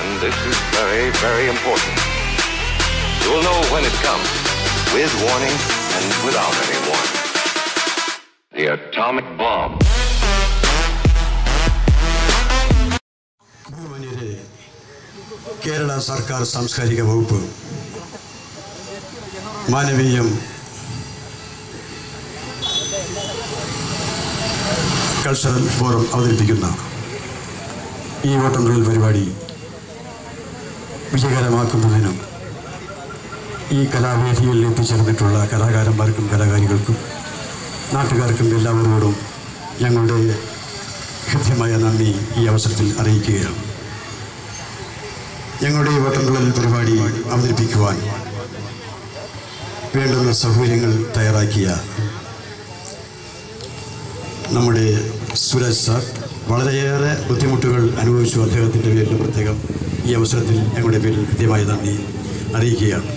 And this is very, very important. You'll know when it comes, with warning and without any warning. The atomic bomb. ബഹുമാന്യരെ Kerala സർക്കാർ സാംസ്കാരിക വകുപ്പ് Manaveeyam cultural forum അവതരിപ്പിക്കുന്ന ഈ ഓട്ടംതുള്ളൽ പരിപാടി വിജയകരമാക്കുന്നതിനും ഈ കലാവേദിയിൽ എത്തിച്ചേർന്നിട്ടുള്ള കലാകാരന്മാർക്കും കലാകാരികൾക്കും നാട്ടുകാർക്കും എല്ലാവരോടും ഞങ്ങളുടെ ഹൃദ്യമായ നന്ദി ഈ അവസരത്തിൽ അറിയിക്കുകയാണ് ഞങ്ങളുടെ ഈ വട്ടംതുള്ളൽ പരിപാടി അവതരിപ്പിക്കുവാൻ വേണ്ടുന്ന സൗകര്യങ്ങൾ തയ്യാറാക്കിയ നമ്മുടെ സുരജ് സാർ വളരെയേറെ ബുദ്ധിമുട്ടുകൾ അനുഭവിച്ചു അദ്ദേഹത്തിൻ്റെ പേരിൽ പ്രത്യേകം ഈ അവസരത്തിൽ ഞങ്ങളുടെ പേരിൽ കൃത്യമായ നന്ദി അറിയിക്കുകയാണ്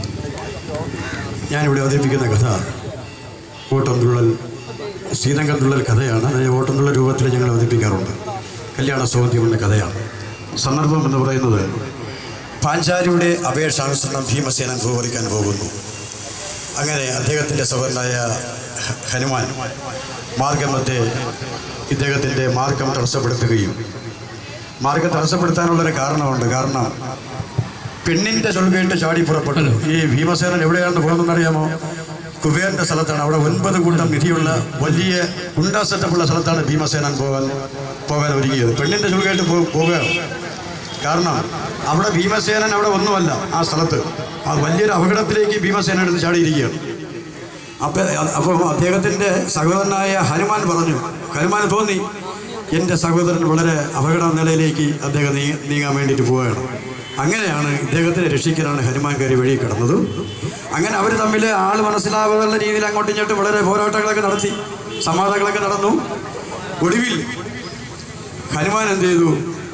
ഞാനിവിടെ അവതരിപ്പിക്കുന്ന കഥ ഓട്ടംതുള്ളൽ ശ്രീരംഗത്തുള്ളൊരു കഥയാണ് അതിനെ ഓട്ടംതുള്ള രൂപത്തിൽ ഞങ്ങൾ അവതരിപ്പിക്കാറുണ്ട് കല്യാണ സൗന്ദര്യം എന്ന കഥയാണ് സന്ദർഭം എന്ന് പറയുന്നത് പാഞ്ചാലിയുടെ അപേക്ഷാനുസരണം ഭീമസേനൻ ഭൂപറിക്കാൻ പോകുന്നു അങ്ങനെ അദ്ദേഹത്തിൻ്റെ സഹോദരനായ ഹ- ഹനുമാൻ മാർഗമത്തെ ഇദ്ദേഹത്തിൻ്റെ മാർഗം തടസ്സപ്പെടുത്തുകയും മാർഗം തടസ്സപ്പെടുത്താനുള്ളൊരു കാരണമുണ്ട് കാരണം പെണ്ണിൻ്റെ ചൊൽകേട്ട് ചാടി പുറപ്പെട്ടു ഈ ഭീമസേനൻ എവിടെയാണ് പോകുന്നതെന്ന് അറിയാമോ കുബേറിന്റെ സ്ഥലത്താണ് അവിടെ ഒൻപത് കൂട്ടം നിധിയുള്ള വലിയ ഗുണ്ടാ സെറ്റപ്പുള്ള സ്ഥലത്താണ് ഭീമസേനൻ പോകാൻ പോകാൻ ഒരുങ്ങിയത് പെണ്ണിന്റെ ചുരുക്കായിട്ട് പോവുകയാണ് കാരണം അവിടെ ഭീമസേനൻ അവിടെ ഒന്നുമല്ല ആ സ്ഥലത്ത് ആ വലിയൊരു അപകടത്തിലേക്ക് ഭീമസേന എടുത്ത് ചാടിയിരിക്കുകയാണ് അപ്പം അപ്പോൾ അദ്ദേഹത്തിൻ്റെ സഹോദരനായ ഹനുമാൻ പറഞ്ഞു ഹനുമാൻ തോന്നി എൻ്റെ സഹോദരൻ വളരെ അപകട നിലയിലേക്ക് അദ്ദേഹം നീ നീങ്ങാൻ വേണ്ടിയിട്ട് പോവുകയാണ് അങ്ങനെയാണ് ഇദ്ദേഹത്തിനെ രക്ഷിക്കാനാണ് ഹനുമാൻ കയറി വഴി കിടന്നത് അങ്ങനെ അവർ തമ്മിൽ ആൾ മനസ്സിലാവാനുള്ള രീതിയിൽ അങ്ങോട്ടും ഇങ്ങോട്ടും വളരെ പോരാട്ടങ്ങളൊക്കെ നടത്തി സമാധാനങ്ങളൊക്കെ നടന്നു ഒടുവിൽ ഹനുമാൻ എന്ത് ചെയ്തു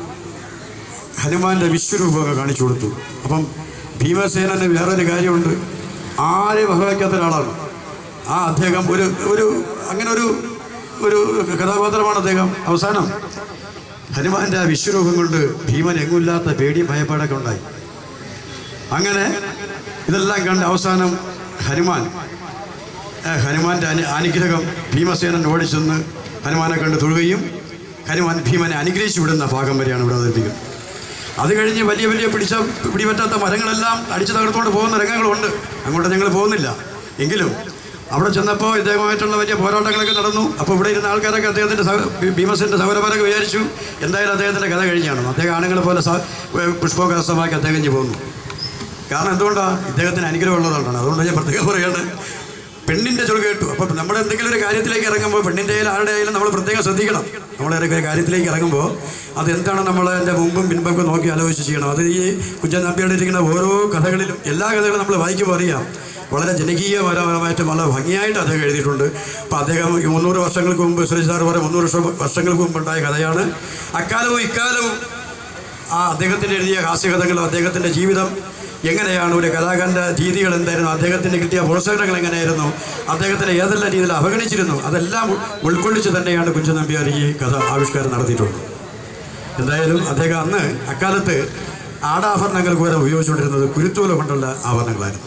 ഹനുമാന്റെ വിശ്വരൂപമൊക്കെ കാണിച്ചു കൊടുത്തു അപ്പം ഭീമസേനന് വേറൊരു കാര്യമുണ്ട് ആരെയും വകവയ്ക്കാത്ത ഒരാളാണ് ആ അദ്ദേഹം ഒരു ഒരു അങ്ങനെ ഒരു ഒരു കഥാപാത്രമാണ് അദ്ദേഹം അവസാനം ഹനുമാന്റെ ആ വിശ്വരൂപം കൊണ്ട് ഭീമൻ എങ്ങുമില്ലാത്ത പേടി ഭയപ്പാടൊക്കെ ഉണ്ടായി അങ്ങനെ ഇതെല്ലാം കണ്ട് അവസാനം ഹനുമാൻ ആ, ഹനുമാന്റെ അനു അനുഗ്രഹം ഭീമസേനൻ ഓടിച്ചെന്ന് ഹനുമാനെ കണ്ട് തൊഴുകയും ഹനുമാൻ ഭീമനെ അനുഗ്രഹിച്ചു വിടുന്ന ഭാഗം വരെയാണ് ഇവിടെ അവതരിപ്പിക്കുന്നത് അത് കഴിഞ്ഞ് വലിയ വലിയ പിടിച്ച പിടിപറ്റാത്ത മരങ്ങളെല്ലാം അടിച്ചു തകർത്തുകൊണ്ട് പോകുന്ന രംഗങ്ങളുണ്ട് അങ്ങോട്ട് ഞങ്ങൾ പോകുന്നില്ല എങ്കിലും അവിടെ ചെന്നപ്പോൾ ഇദ്ദേഹമായിട്ടുള്ള വലിയ പോരാട്ടങ്ങളൊക്കെ നടന്നു അപ്പോൾ ഇവിടെ ഇരുന്ന ആൾക്കാരൊക്കെ അദ്ദേഹത്തിൻ്റെ സഹ ഭീമസേൻ്റെ സഹോദരന്മാരൊക്കെ വിചാരിച്ചു എന്തായാലും അദ്ദേഹത്തിൻ്റെ കഥ കഴിഞ്ഞാണ് അദ്ദേഹം ആണുങ്ങളെ പോലെ സ- പുഷ്പോകരസ്ഥമാക്കി അദ്ദേഹം ഇഞ്ഞ് പോകുന്നു കാരണം എന്തുകൊണ്ടാണ് ഇദ്ദേഹത്തിന് അനുഗ്രഹം ഉള്ളതുകൊണ്ടാണ് അതുകൊണ്ട് ഞാൻ പ്രത്യേകം പറയാണ് പെണ്ണിൻ്റെ ചൊൽ കേട്ടു അപ്പം നമ്മൾ എന്തെങ്കിലും ഒരു കാര്യത്തിലേക്ക് ഇറങ്ങുമ്പോൾ പെണ്ണിൻ്റെ ആയാലും ആരുടെ ആയാലും നമ്മൾ പ്രത്യേകം ശ്രദ്ധിക്കണം നമ്മൾ ഒരു കാര്യത്തിലേക്ക് ഇറങ്ങുമ്പോൾ അത് എന്താണ് നമ്മൾ അതിൻ്റെ മുമ്പും പിൻപൊക്കെ നോക്കി ആലോചിച്ച് ചെയ്യണം അത് ഈ കുഞ്ചൻ നമ്പിയുടെ ഇരിക്കുന്ന ഓരോ കഥകളിലും എല്ലാ കഥകളും നമ്മൾ വായിക്കുമ്പോൾ അറിയാം വളരെ ജനകീയപരമായിട്ട് വളരെ ഭംഗിയായിട്ട് അദ്ദേഹം എഴുതിയിട്ടുണ്ട് അപ്പോൾ അദ്ദേഹം ഈ മുന്നൂറ് വർഷങ്ങൾക്ക് മുമ്പ് സുരേഷ് സാർ പറയും മുന്നൂറ് വർഷം വർഷങ്ങൾക്ക് മുമ്പ് ഉണ്ടായ കഥയാണ് അക്കാലവും ഇക്കാലവും ആ അദ്ദേഹത്തിൻ്റെ എഴുതിയ ഹാസ്യകഥകളും അദ്ദേഹത്തിൻ്റെ ജീവിതം എങ്ങനെയാണ് ഒരു കലാകാരൻ്റെ രീതികൾ എന്തായിരുന്നു അദ്ദേഹത്തിന് കിട്ടിയ പ്രോത്സാഹനങ്ങൾ എങ്ങനെയായിരുന്നു അദ്ദേഹത്തിന് ഏതെല്ലാം രീതിയിൽ അവഗണിച്ചിരുന്നു അതെല്ലാം ഉൾ- ഉൾക്കൊള്ളിച്ച് തന്നെയാണ് കുഞ്ചൻ നമ്പ്യാർ ഈ കഥ ആവിഷ്കാരം നടത്തിയിട്ടുള്ളത് എന്തായാലും അദ്ദേഹം അന്ന് അക്കാലത്ത് ആടാഭരണങ്ങൾക്ക് വരെ ഉപയോഗിച്ചുകൊണ്ടിരുന്നത് കുരുത്തോല കൊണ്ടുള്ള ആഭരണങ്ങളായിരുന്നു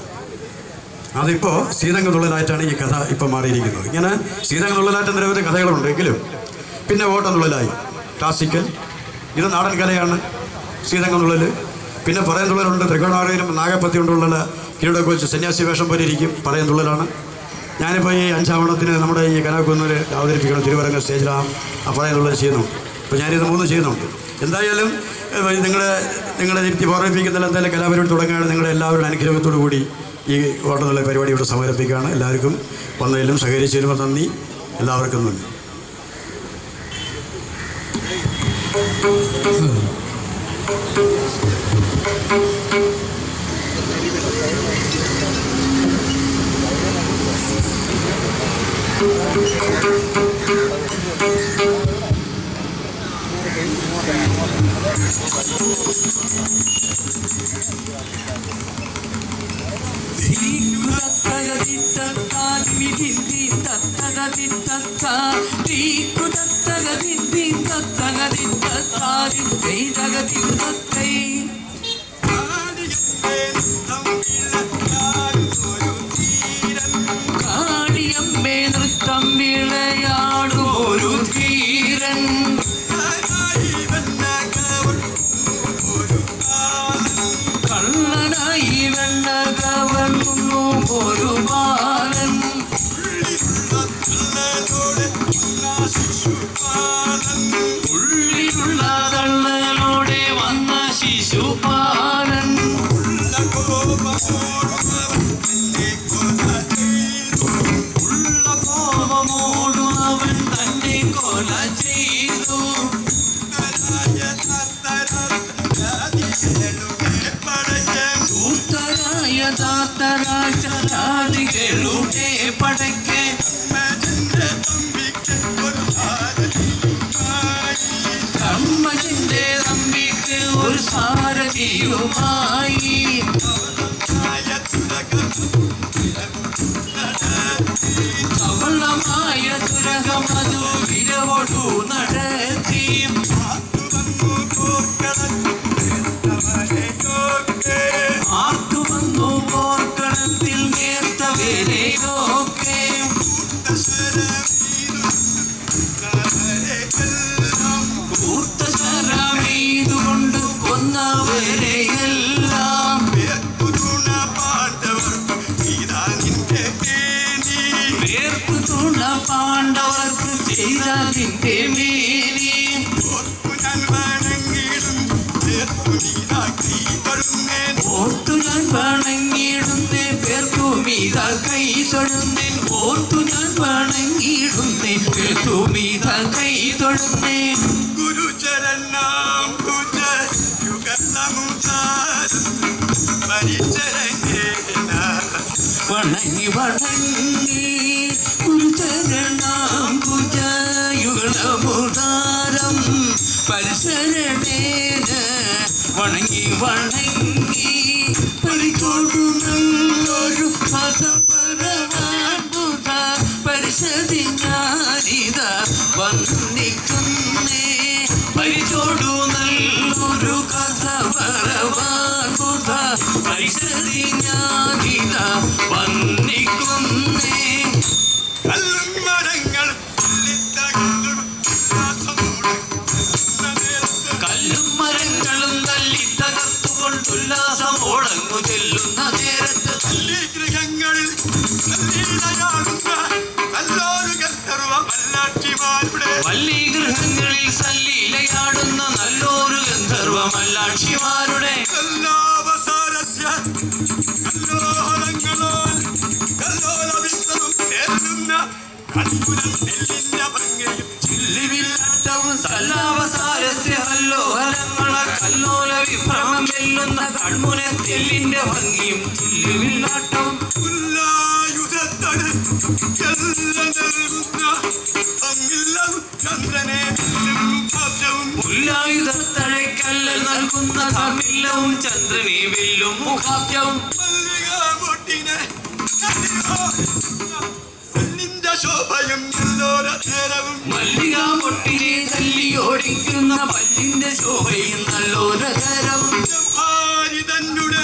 അതിപ്പോൾ സീതങ്കതുള്ളലായിട്ടാണ് ഈ കഥ ഇപ്പം മാറിയിരിക്കുന്നത് ഇങ്ങനെ സീതങ്കതുള്ളലായിട്ട് നിരവധി കഥകളുണ്ട് എങ്കിലും പിന്നെ ഓട്ടംതുള്ളലായി ക്ലാസിക്കൽ ഇത് നാടൻ കലയാണ് സീതങ്കതുള്ളൽ പിന്നെ പറയുന്നുള്ളലുണ്ട് ത്രികോണാറിയിലും നാഗപ്പത്തി കൊണ്ടുള്ള കിരീടൊക്കെ വെച്ച് സന്യാസി വേഷം പോലെ ഇരിക്കും പറയുന്നുള്ളലാണ് ഞാനിപ്പോൾ ഈ അഞ്ചാവണത്തിന് നമ്മുടെ ഈ കലാകുന്നൂർ അവതരിപ്പിക്കണം തിരുവരങ്ങ സ്റ്റേജിൽ ആ ആ പറയുന്നുള്ളത് ചെയ്യുന്നുണ്ട് അപ്പോൾ ഞാനിത് മൂന്ന് ചെയ്യുന്നുണ്ട് എന്തായാലും ഏഹ്, നിങ്ങളെ നിങ്ങളെ ഇരുത്തി ഓർമ്മിപ്പിക്കുന്നില്ല എന്തായാലും കലാപരിപാടി തുടങ്ങുകയാണ് നിങ്ങളുടെ എല്ലാവരുടെ അനുഗ്രഹത്തോടു കൂടി ഈ ഓട്ടമുള്ള പരിപാടി ഇവിടെ സമർപ്പിക്കുകയാണ് എല്ലാവർക്കും വന്നതിലും സഹകരിച്ചതിലും നന്ദി എല്ലാവർക്കും നന്ദി ീ ശിശുപാലൻ ഉള്ള കോപമോടു അവൻ തന്നെ കൊല ചെയ്തു കൂത്തരായ താത്തരാജാതികളുടെ പടയ്ക്ക് കമ്മജിന്റെ തമ്പിക്ക് ഒരു സാരഥിയുമായി സഫലമായ തുരകമതു വിരവൊടു നടത്തി ആർക്കു വന്നു പോർക്കളത്തിൽ നേർത്തവരെയൊക്കെ കൂർത്തശരമീതുകൊണ്ട് കൊന്നവരെയെല്ലാം വേർപ്പു തുണ പാണ്ഡവർക്ക് ചെയ്തതിന്റെ മേനി ഓർത്തു ഞാൻ വണങ്ങിയിടുന്നേ പേർക്കു മീത കൈ തൊഴുന്നേൻ ഓർത്തു ഞാൻ വണങ്ങിയിടുന്നേ പേർക്കു മീത കൈ തൊഴുന്നേ ഗുരുചരണം ഭുജ യുഗസമുദാരം പരിചരങ്ങേന വണങ്ങി വണങ്ങി ഗുരുചരണാം ഭുജയുഗമുദാരം പരിസരണേന വണങ്ങി വണങ്ങി പരിചോടു നല്ലൊരു പദപരവാൻ ബുധ പരിശതി ഞാനിത വന്ദിക്കുന്നേ പരിചോടു നല്ലൊരു കഥ പരവാൻ ബുധ പരിശതി ഞാനിത വന്ദിക്കുന്നേ കല്ലും മരങ്ങൾ പുള്ളിത്തകർന്നു ഉല്ലാസമോടെ നേരത്ത് കല്ലും മരങ്ങളും തല്ലി തകർത്തുകൊണ്ട് ഉല്ലാസമോടങ്ങു ചെല്ലുന്ന നേരത്ത് ഈ ഗൃഹങ്ങളിൽ നല്ലീലയാടുന്ന നല്ലൊരു ഗന്ധർവ മല്ലാട്ടിമാരുടെ വല്ലി ഗൃഹങ്ങളിൽ സല്ലീലയാടുന്ന നല്ലൊരു ഗന്ധർവമല്ലാക്ഷിമാരുടെ കല്ലാവസാരസ്യ കല്ലോഹരങ്ങളാൽ കല്ലോലവിത്തം തേരുന്ന കൺപുരം നെല്ലിന്റെ ഭംഗിയും ചില്ലുവില്ലാട്ടവും സല്ലാവസാരസ്യ കല്ലോഹരങ്ങള കല്ലോല വിഭ്രമം വെല്ലുന്ന കൺമുനത്തെല്ലിന്റെ ഭംഗിയും ചില്ലുവില്ലാട്ടവും ഉല്ലായുധത്തട് എല്ലാം നൽകുന്ന അങ്ങില്ലതും ചന്ദ്രനെ വെല്ലും ഭദ്രവും ഉല്ലായുധത്തഴക്കല്ല നൽകുന്ന തമില്ലവും ചന്ദ്രനെ വെല്ലും മുഖാബ്ജവും മല്ലികാമൊട്ടിനെ പെണ്ണിന്റെ ശോഭയും എല്ലോര നേരവും മല്ലികാമൊട്ടിനെ തല്ലിയോടിക്കുന്ന പല്ലിന്റെ ശോഭയും നല്ലോരകരവും ഭാരിതന്നുടെ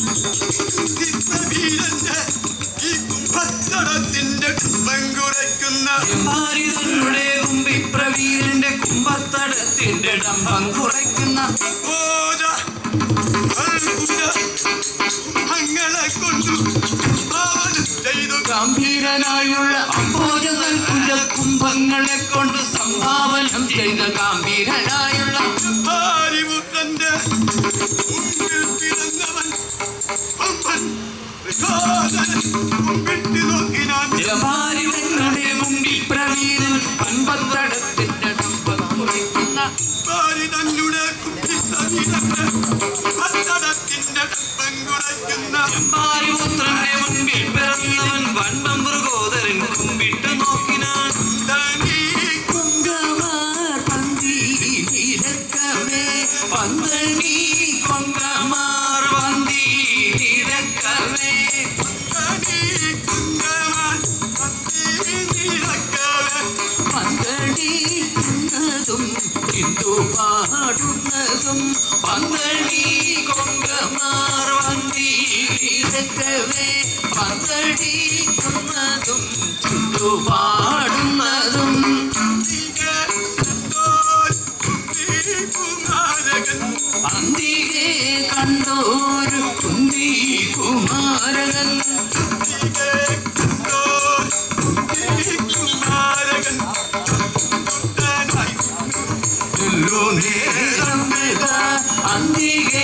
വീരന്റെ ഈ കുംഭത്തടത്തിന്റെ കുംഭം കുറയ്ക്കുന്ന ഭാരിതനുടെ കുമ്പിപ്രവീരന്റെ കുമ്പത്തടത്തിന്റെ ഡംഭം കുറയ്ക്കുന്ന ഓജ അത്ഭുത കുംഭങ്ങളെ കൊണ്ടു അവൻ ചെയ്തു ഗംഭീരനായുള്ള അമ്പോജ നൽകുല കുംഭങ്ങളെ കൊണ്ട് സംഭാവനം ചെയ്ത ഗംഭീരനായുള്ള ഭാരിപുത്രന്റെ മുമ്പിൽ പിറന്നവൻ കൊമ്പൻ വിഘാതൻ കുമ്പിട്ട് നോക്കിനാൻ ഭാരിതനുടെ മുമ്പിൽ പ്രവീരൻ പമ്പത്തടത്തിന്റെ ഡംഭം കുറയ്ക്കുന്ന ഭാരി തന്നെ കുമ്പിത്തീരന്റെ ഭത്തടത്തിന്റെ ഡമ്പം കുറയ്ക്കുന്ന ഭാരിപുത്രന്റെ മുമ്പിൽ പിറന്നവൻ വൻപം മൃഗോദരൻ കുമ്പിട്ട് നോക്കിനാൻ തനീ കൊങ്കമാർ പന്തീരക്കമേ പന്തണി കൊങ്കമാർ പന്തീരക്കമേ തനീ കുങ്കമാൻ പത്തീരക്കവേ പന്തണിക്കുന്നതും ഹിന്ദു പാടുന്നതും പന്തണി കൊങ്കമാർ പന്തീരക്കമേ പന്തണിക്കുന്നതും ഹിന്ദു പാടുന്നതും അന്തികെ കണ്ടോരു കുന്തി കുമാരകൻ നേരം അന്തിക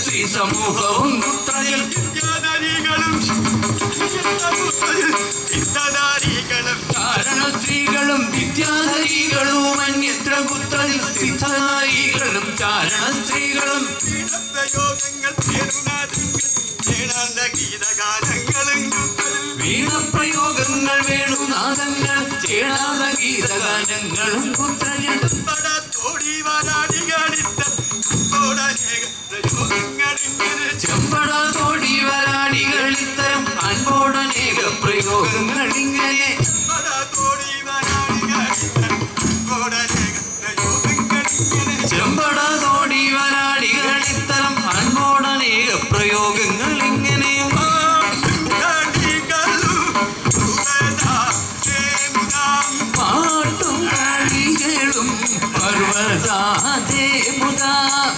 സ്ത്രീ സമൂഹവും കുത്രയിൽ വിദ്യാധരികളും ചിന്തധാരികളും കാരണ സ്ത്രീകളും വിദ്യാധരികളും അന്യത്ര കുത്രയിൽ സ്ഥിതനായികളും ചാരണ സ്ത്രീകളും പ്രയോഗങ്ങൾ ചേണാണ്ട ഗീതഗാനങ്ങളും വീണപ്രയോഗങ്ങൾ വേണുനാദങ്ങൾ ചേടാത ഗീതഗാനങ്ങളും കുത്രയിൽ പടത്തോടി വരാടികളിത്ത തോടനേക പ്രയോഗങ്ങളിങ്ങനെ ചെമ്പട തോടി വരാടികൾ ഇത്തരം അൻപോടനേക പ്രയോഗങ്ങൾ ഇങ്ങനെ പടത്തോടി വരാടികളിത്ത തോടനേക പ്രയോഗങ്ങളിങ്ങനെ ചെമ്പട തോടി വരാടികൾ ഇത്തരം അൻപോടനേക പ്രയോഗങ്ങൾ ഇങ്ങനെ പാട്ടും കളികളും പർവ്വതാദേ മുതാ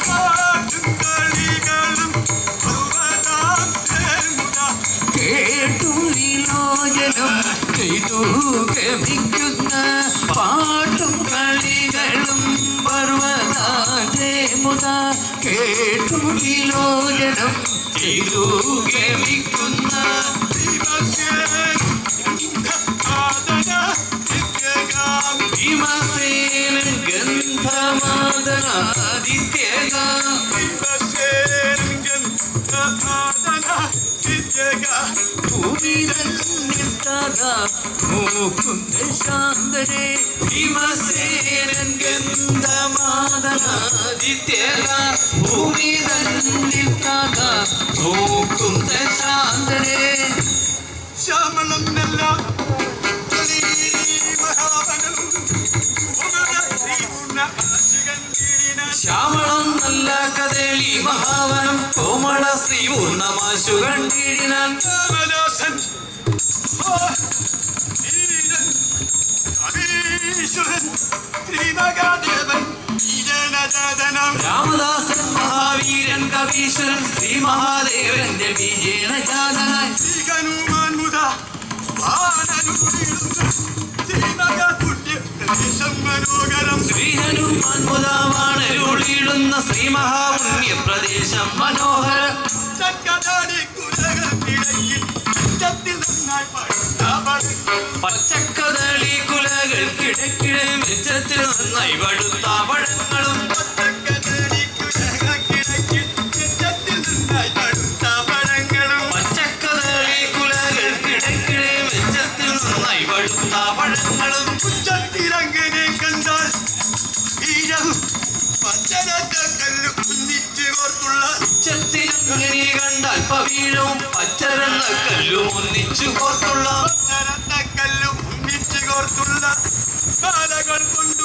കേട്ടു വിലോചനം ചെയ്തു ഗമിക്കുന്ന പാട്ടും കളികളും പർവ്വതാദേ മുതാ കേട്ടു വിലോചനം ചെയ്തു ഗമിക്കുന്ന ഭീമസേനൻ ഗന്ധമാദനാദിത്യക ഭൂമിതൻ നിർത്താത മൂക്കുന്ത ശാന്തരെ ഭീമസേനൻ ഗന്ധമാദനാദിത്യക ഭൂമിതൻ നിർത്താത മൂക്കുന്ത ശാന്തരെ ശ്യാമളം നല്ല മഹാവനം ശ്രീപൂർണ്ണ ശ്യാമളം നല്ല കഥളി മഹാവനം കോമള ശ്രീ പൂർണ്ണമാശു കണ്ടിടിനാൻ രാമദാസൻ ആ, ധീരൻ, കവീശ്വരൻ, ശ്രീമഹാദേവൻ ഈജനജാതനം രാമദാസൻ മഹാവീരൻ കവീശ്വരൻ ശ്രീ മഹാദേവന്റെ വിജയന ജാതനായി ശ്രീ ഹനുമാൻ മുത വാനനുടീടുന്ന ശ്രീമഹാപുണ്യ പ്രദേശം മനോഹരം ശ്രീ ഹനുമാൻ മുതാവാണരുളിടുന്ന ശ്രീ മഹാപുണ്യ പ്രദേശം മനോഹര ചക്കതാടി കുലകൾക്കിടയിൽ ഉച്ചത്തിൽ നന്നായി പഴുത്താപടങ്ങൾ പച്ചക്കദളി കുലകൾ കിടക്കിടെ മെച്ചത്തിൽ നന്നായി പടുത്ത പഴങ്ങളും പച്ചക്കദളി കുലകൾ കിടക്കിടെ മെച്ചത്തിൽ നന്നായി പടുത്ത പഴങ്ങളും ഉച്ചത്തിലങ്ങനെ കണ്ടാൽ പവീഴവും പച്ചരന്ന കല്ലും ഒന്നിച്ചു കോർത്തുള്ള കൊണ്ടു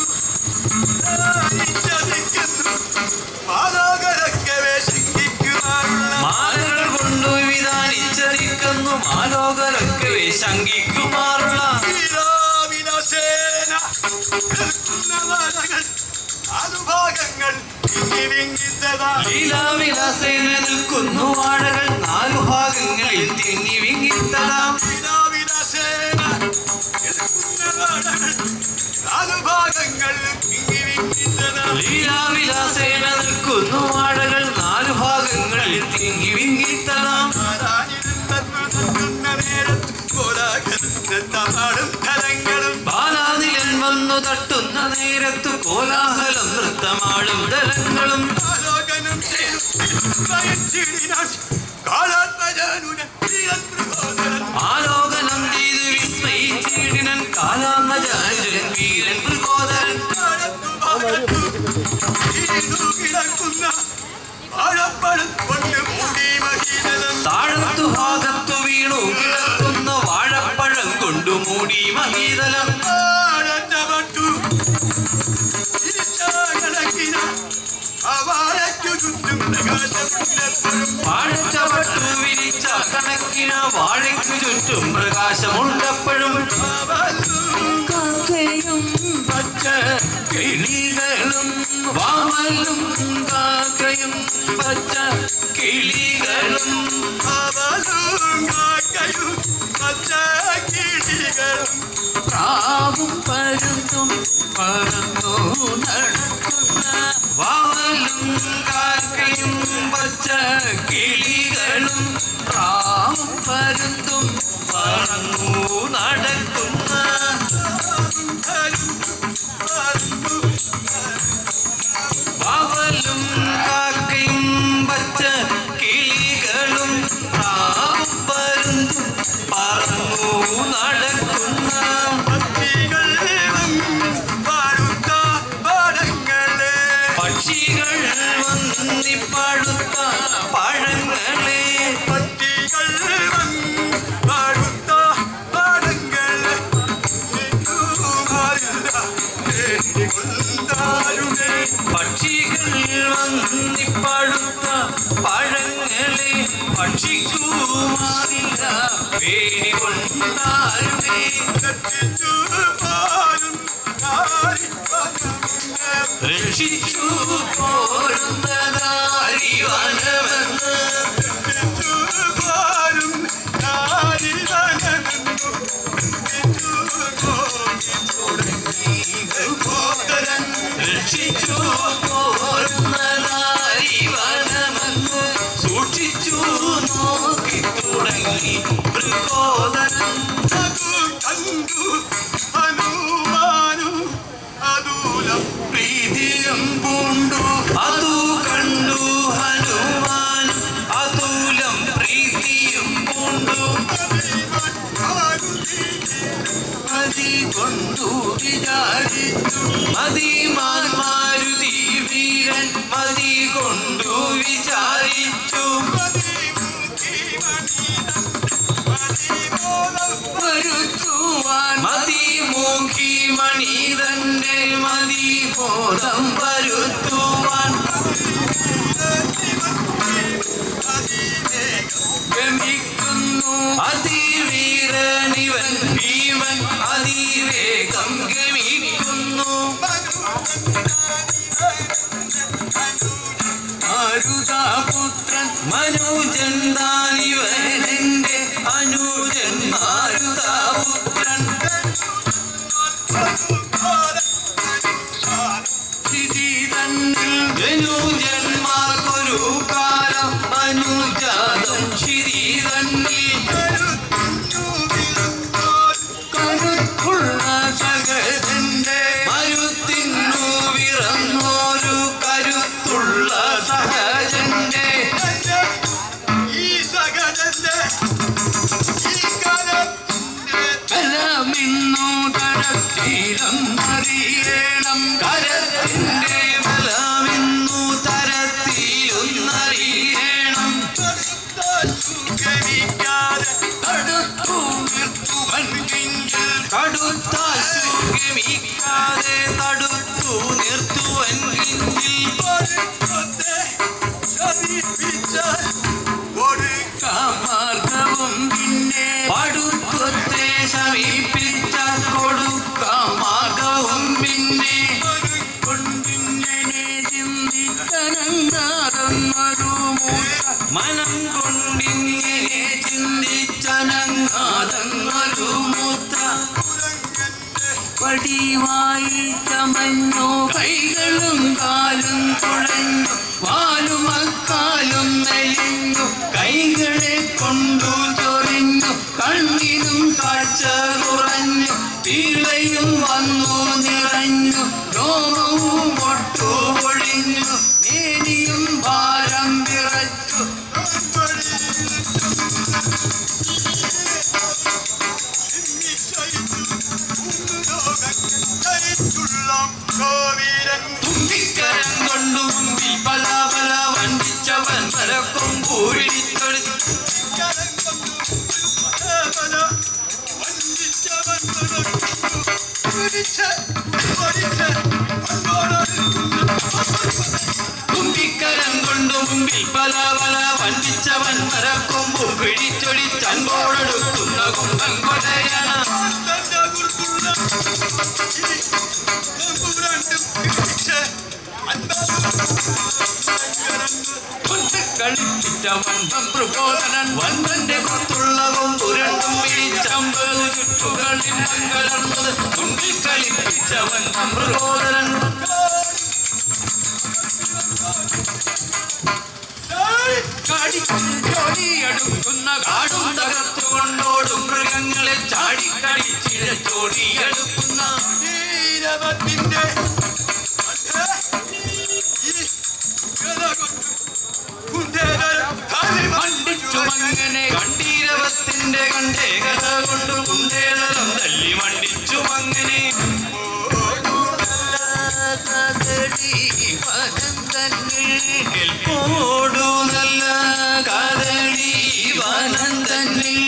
മാതാകരക്കവേ ശങ്കിക്കുവാനുള്ള മാലകൾ കൊണ്ടു വിധാനിച്ചരിക്കുന്നു മാലോകരൊക്കെ ശങ്കിക്കുമാറുള്ള വീരാവിലാസേന കേൾക്കുന്ന വാലകൾ നാലുഭാഗങ്ങൾ വിങ്ങി വിങ്ങിത്തതാ. ലീലാവിലാസേന നിൽക്കുന്നു വാഴകൾ നാലു ഭാഗങ്ങളിൽ തിങ്ങി വിങ്ങിത്തതാം വീരാവിലാസേന കേൾക്കുന്ന വാലകൾ നാലുഭാഗങ്ങൾ വിങ്ങി വിങ്ങിത്തതാ. ലീലാവിലാസേന നിൽക്കുന്നു വാഴകൾ നാലു ഭാഗങ്ങളിൽ തിങ്ങി വിങ്ങിത്തതാം ആരാഞ്ഞിരുന്നപ്പോൾ നിൽക്കുന്ന നേരത്ത് കോലാഹലത്തിന് തപാടും കലങ്ങളും ബാലാതിലൻ വന്നു തട്ടുന്ന നേരത്തു കോലാഹലം നൃത്തമാടും ദലങ്ങളും ആലോകനം ചെയ്തു ഭയച്ചിടിനാൻ കാലാത്മജാനുന പ്രിയന്ത്രികോദരൻ ആലോകനം ചെയ്തു വിസ്മയിച്ചിടിനൻ കാലാമജാനുരൻ വീരൻ മൃഗോദരൻ കാലത്തു ഭാഗത്തു ഇരിന്നു കിടക്കുന്ന വാഴപ്പഴം കൊണ്ട് മൂടി മഹീതലം താഴത്തു ഭാഗത്തു വീണു കിടക്കുന്ന വാഴപ്പഴം കൊണ്ടു മൂടി മഹീതലം ആഴറ്റപ്പെട്ടു കണക്കിന അവാഴയ്ക്കു ചുറ്റും പ്രകാശമുണ്ടെപ്പോഴും വാഴച്ചവട്ടു വിരിച്ച കണക്കിന് വാഴയ്ക്കു ചുറ്റും പ്രകാശമുണ്ടപ്പോഴും കാക്കയും പച്ച കിളികളും വാമലും കാക്കയും പച്ച കിളികളും അവളും കാക്കയും പച്ചക്കിളികളും പ്രാവും പരുന്തും പറന്നു നടക്കുന്ന വാവലും കാക്കയും പച്ച കിളികളും പ്രാവും പരുന്തും പറന്നു നടക്കുന്ന പവലും കാക്കയും പച്ച കിളികളും പ്രാവും പരുന്തും പറന്നു നടക്കുന്ന പക്ഷികൾ വന്നിപ്പഴുത്ത പഴങ്ങളെ പക്ഷികൾ വന്നിപ്പഴുത്ത പഴങ്ങളെ ഭക്ഷിക്കുമാറില്ല പേടി കൊണ്ടാരുമേ രക്ഷിച്ചു പോരുന്നതാരി വനമെന്ന് രക്ഷിച്ചു പോരുന്നതാരി വനമെന്ന് സൂക്ഷിച്ചു നോക്കി തുടങ്ങി പ്രകോദനം പ്രീതിയും പൂണ്ടു അതു കണ്ടു ഹനുമാനും അതുലം പ്രീതിയും പൂണ്ടു മതി കൊണ്ടു വിചാരിച്ചു മതിമാൻ മാരുതി വീരൻ മതി കൊണ്ടു വിചാരിച്ചു വരുത്തുവാൻ മതി മൂക്കി മണിതന്റെ മതി ബോധം വരുത്തുവാൻ ഗമിക്കുന്നു അതിവീരനിവൻ ഭീമൻ അതിവേഗം ഗമിക്കുന്നു മാരുതാപുത്രൻ മനുജൻ താനിവനെന്റെ അനുജൻ മാരുതാപുത്രൻ സ്ഥിതി തന്നിൽ ജനുജന്മാർക്കൊരു കാലം അനുജാതം ശിരി തന്നിൽ കരുത്തുള്ള സഹജന്റെ മരുത്തിന്നു വിറന്നോരു കരുത്തുള്ള സഹജന്റെ ബലമിന്നു തരത്തിലും അറിയണം കരത്തിന്റെ ബലമിന്നു തരത്തിലും അറിയണം കടുത്തു നിർത്തുവൻ കിഞ്ചൽ കടുത്ത സുഖമിക്കാതെ തടുത്തു നിർത്തുവൻ കിഞ്ചിൽ കാമാർഗവും പിന്നെ പടുത്വത്തെ സമീപിച്ച കൊടുക്കാം മാർഗവും പിന്നെ കൊണ്ടിങ്ങനെ ചിന്തിച്ചനങ്ങാതെന്നൊരു മൂത്ത മനം കൊണ്ടിങ്ങനെ ചിന്തിച്ചനങ്ങാതെന്നൊരു മൂത്ത പടിവായി ചമഞ്ഞു കൈകളും കാലും തുഴഞ്ഞു വാലുമക്കാലും മെലിഞ്ഞു കൈകളെ കൊണ്ടു ചൊറിഞ്ഞു കണ്ണിനും കാഴ്ച കുറഞ്ഞു തീളയും വന്നു നിറഞ്ഞു രോമവും ഒട്ടു പൊഴിഞ്ഞു മേനിയും ഭാരം വിറച്ചു തുമ്പിക്കരം കൊണ്ടു മുമ്പിൽ പല പല വണ്ടിച്ചവൻ പരക്കും പൂരിടിത്തൊടുത്തു തുമ്പിക്കരം കൊണ്ടു മുമ്പിൽ പല പല വണ്ടിച്ചവൻ മരക്കൊമ്പു പിടിച്ചൊടിച്ചൻപോടെടുക്കുന്ന കൊമ്പൻ കൊടയണ കളിപ്പിച്ചവൻ പ്രബോധനൻ വൻപന്റെ പുറത്തുള്ള കൊമ്പുരണ്ടും പിടിച്ചമ്പത് ചുറ്റുകളിൽ മംഗളർന്നത് തുണ്ടിൽ കളിപ്പിച്ചവൻ പ്രബോധനൻ കടി കണ്ഠീരവത്തിന്റെ ഈ ഗത കൊണ്ട് കുണ്ടേതരം കാലിൽ മണ്ടിച്ചു മങ്ങനെ കണ്ടീരവത്തിന്റെ കണ്ടേകത കൊണ്ട് കുണ്ടേതരം തല്ലി മണ്ടിച്ചു മങ്ങനെ കേൾപ്പോടു നല്ല കദളി വനം തന്നിൽ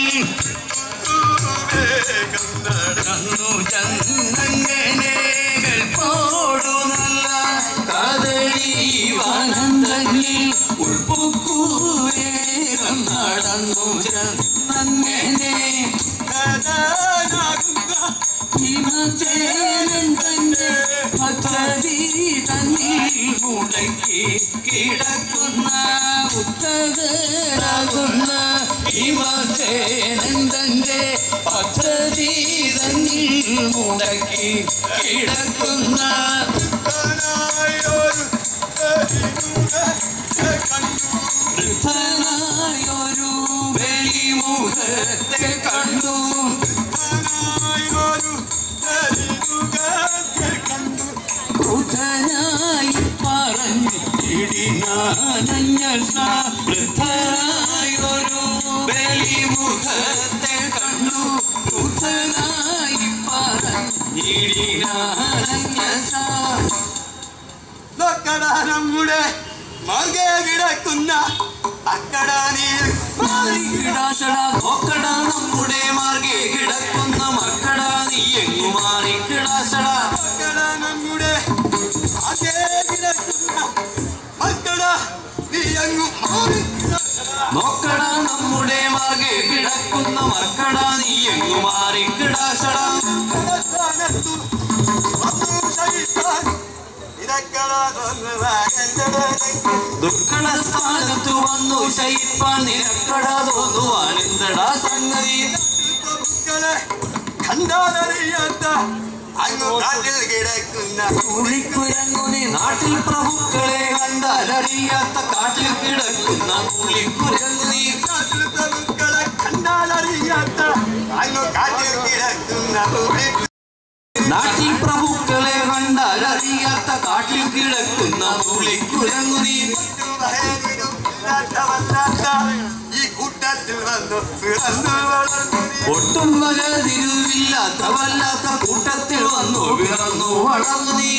കന്നു ചന്ദങ്ങനെ കേൾപ്പോടു നല്ല കദളി വനം തന്നിൽ ഉൾപ്പൊക്കൂവേഗം നടന്നു ചന്ദങ്ങനെ ഹിമചേരൻ തന്റെ പദ്ധതി തന്നിൽ മുടക്കി കിടക്കുന്ന ഉത്തകരാകുന്ന ഹിമചേരൻ തന്റെ പദ്ധതി തന്നിൽ മുടക്കി കിടക്കുന്ന വൃദ്ധനായൊരു വെളിമുഖത്തെ കണ്ടു വൃദ്ധനായി പറഞ്ഞു ഇടിനാനഞ്ഞ വൃദ്ധനായൊരു വെളിമുഖത്തെ കണ്ടു വൃദ്ധനായി പറഞ്ഞു ഇടിനാനഞ്ഞ നോക്കടാ നമ്മുടെ മാർഗേ കിടക്കുന്ന അക്കടാ നീ മാറിക്കിടാശടാ നോക്കടാ നമ്മുടെ മാർഗേ കിടക്കുന്ന മക്കടാ നീ എങ്ങു മാറിക്കിടാശടാ നോക്കടാ നമ്മുടെ മാർഗേ കിടക്കുന്ന അക്കടാ നീ അങ്ങു മാറി നോക്കടാ നമ്മുടെ മാർഗേ കിടക്കുന്ന മക്കടാ നീ എങ്ങു മാറിക്കിടാശടാ സ്ഥാനത്തു വന്നു സഹിക്കാൻ ഇതക്കടാ തോന്നുവാ ദുർഘട സ്ഥാനത്തു വന്നു ശയിപ്പാൻ നിനക്കടാ തോന്നുവാൻ എന്തടാ സംഗതി മക്കളെ കണ്ടാലറിയാത്ത അങ്ങ് കാട്ടിൽ കിടക്കുന്ന ഉളിക്കുരങ്ങുനി നാട്ടിൽ പ്രഭുക്കളെ കണ്ടാലറിയാത്ത കാട്ടിൽ കിടക്കുന്ന ഉളിക്കുരങ്ങുനി കാട്ടിലത്തെ മക്കളെ കണ്ടാലറിയാത്ത അങ്ങ് കാട്ടിൽ കിടക്കുന്ന ഉള്ളി നാട്ടിൽ പ്രഭുക്കളെ കണ്ടാലറിയാത്ത കാട്ടിൽ കിടക്കുന്ന ഉളിക്കുരങ്ങുനി ഭയവിടും ഇല്ലാത്തവല്ലാത്ത ഈ കൂട്ടത്തിൽ വന്നു പിറന്നു വളർന്നു നീ. ഒട്ടും വലതിരുവില്ലാത്ത വല്ലാത്ത കൂട്ടത്തിൽ വന്നു പിറന്നു വളർന്നു നീ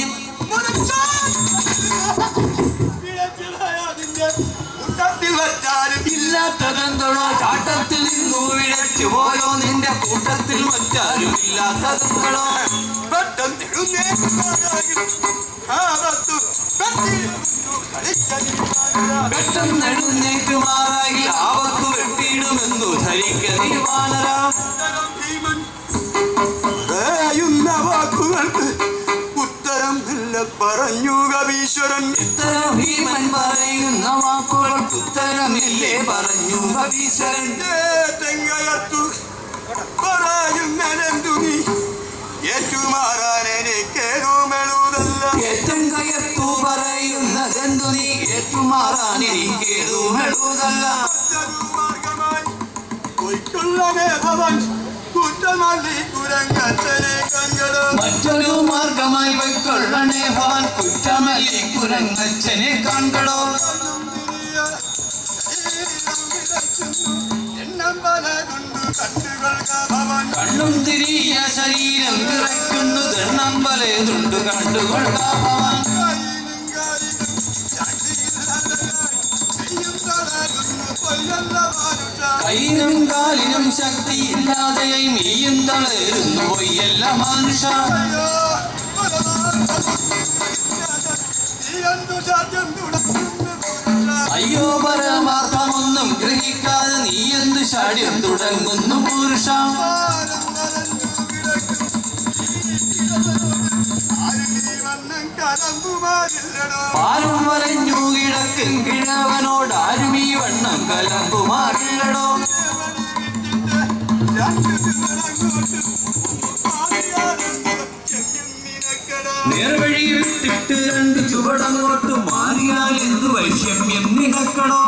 പിഴച്ചുപോയതിന്റെ കൂട്ടത്തിൽ വച്ചാലും ഇല്ലാത്തതെന്തോടോ ചാട്ടത്തിൽ നിന്നു വിഴച്ചു പോയോ നിന്റെ കൂട്ടത്തിൽ മറ്റാരും ഇല്ലാത്തതെന്തോടോ പെട്ടെന്ന് എഴുന്നേൽക്കുവാനാകും. ആപത്തു പെട്ടിരുന്നു കളിക്കലിപ്പാനാ. പെട്ടെന്ന് എഴുന്നേക്ക് മാറായി ആവത്തു വെട്ടിയിടുമെന്നു ധരിക്ക തീരുമാനരാം ഉത്തരം ഭീമൻ പറയുന്ന വാക്കുകൾക്ക് ഉത്തരം ഇല്ല പറഞ്ഞു കവീശ്വരൻ ഇത്തരം ഭീമൻ പറയുന്ന വാക്കുകൾക്ക് ഉത്തരമില്ലേ പറഞ്ഞു കവീശ്വരൻ തെങ്കയത്തു പറയുന്നതെന്തു നീ ഏറ്റുമാറാൻ എനിക്കേതോ മെളുതല്ല ഏറ്റം കയർത്തു പറയുന്നതെന്തു നീ ഏറ്റുമാറാൻ എനിക്കേതു മെഴുതല്ല മറ്റൊരു മാർഗമായി പൊയ്ക്കൊള്ളമേ ഭവൻ കുറ്റമല്ലി കുരങ്ങച്ചനെ കങ്കടം മറ്റൊരു മാർഗമായി വൈക്കൊള്ളണേ ഭവൻ കുറ്റമല്ലി കുരങ്ങച്ചനെ കണ്ടടോ എണ്ണം പല കൊണ്ടു കണ്ടുകൊള്ളുക ഭവൻ കണ്ണും തിരിയ ശരീരം വിറയ്ക്കുന്നു ദണ്ണം പലതുണ്ട് കണ്ടുകൊള്ള ഭവൻ കൈയിലും കാലിലും ശക്തിയില്ലാത്തതായി കയ്യും തളരുന്നു പൊയ്യല്ല മാനുഷ കൈയിനും കാലിനും ശക്തിയില്ലാതെയായി മീയും തളരുന്നു പൊയ്യല്ല മനുഷ്യ അയ്യോ നീ എന്തു സാധ്യം തുടങ്ങുന്നു പുരുഷ അയ്യോ പരമാർത്ഥമൊന്നും ഗ്രഹിക്കാതെ നീ എന്ത് ശാഠ്യം തുടങ്ങുന്നു പുരുഷ പാലും വരഞ്ഞു കിടക്കും കിഴവനോട് ആരും ഈ വണ്ണം കലമ്പുമാറില്ലടോ നേർവഴി വിട്ടിട്ട് രണ്ട് ചുവടങ്ങോട്ട് മാറിയാൽ എന്തു വൈഷമ്യം നിനക്കണോ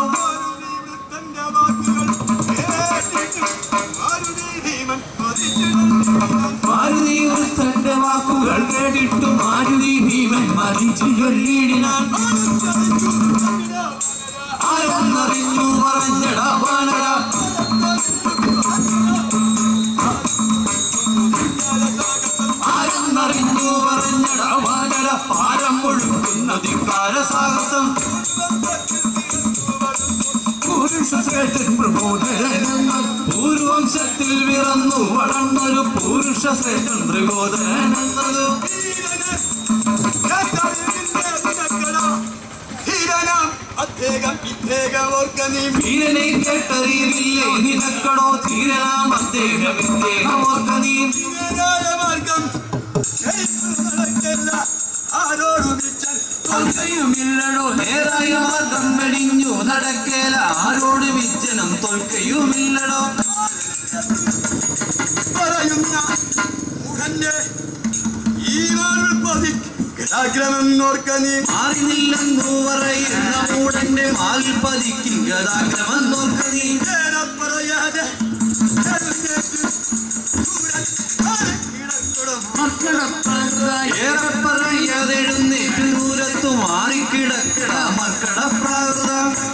മാരുതി വൃത്തന്റെ വാക്കുകൾ കേട്ടിട്ടും ചൊല്ലിടിനാൻ ആരെന്നറിഞ്ഞു പറഞ്ഞടാ വാനര ആരെന്നറിഞ്ഞു പറഞ്ഞടാ വാനര പാരം ഒഴുക്കുന്ന ധിക്കാര സാഹസം പുരുഷശ്രേഷ്ഠൻ പ്രബോധനെന്നാൽ പൂർവംശത്തിൽ വിറന്നു വളർന്നൊരു പുരുഷശ്രേഷ്ഠൻ പ്രബോധനൻ എന്നത് അദ്ദേഹം ഇദ്ദേഹം ഓർക്കനീ വീരനെ കേട്ടറിയില്ലേ നിനക്കടോ ധീരനാം അദ്ദേഹം ഇദ്ദേഹം ഓർക്ക നീ മാർഗം നടക്കല്ല ആരോടും വിച്ചാൽ തോൽക്കയുമില്ലടോ നേരായ മാർഗം വെടിഞ്ഞു നടക്കേല ആരോട് വിജ്ജനം തോൽക്കയുമില്ലടോ പറയുന്ന മുഖന്റെ ഈ നാളിൽ പതിക്രമെന്നോർക്ക നീ മാറി നില്ലെന്നു പറയുന്ന മൂടന്റെ മാലിൽ പതിക്കും ഗതാഗ്രമം നോക്ക നീ ഏറെ പറയാതെ എഴുന്നേറ്റ് ചൂരൻ ആരെ കിടക്കണം മക്കടപ്രാകൃത ഏറെ പറയാതെ എഴുന്നേറ്റ് ദൂരത്തു മാറിക്കിടക്കട മക്കടപ്രാകൃത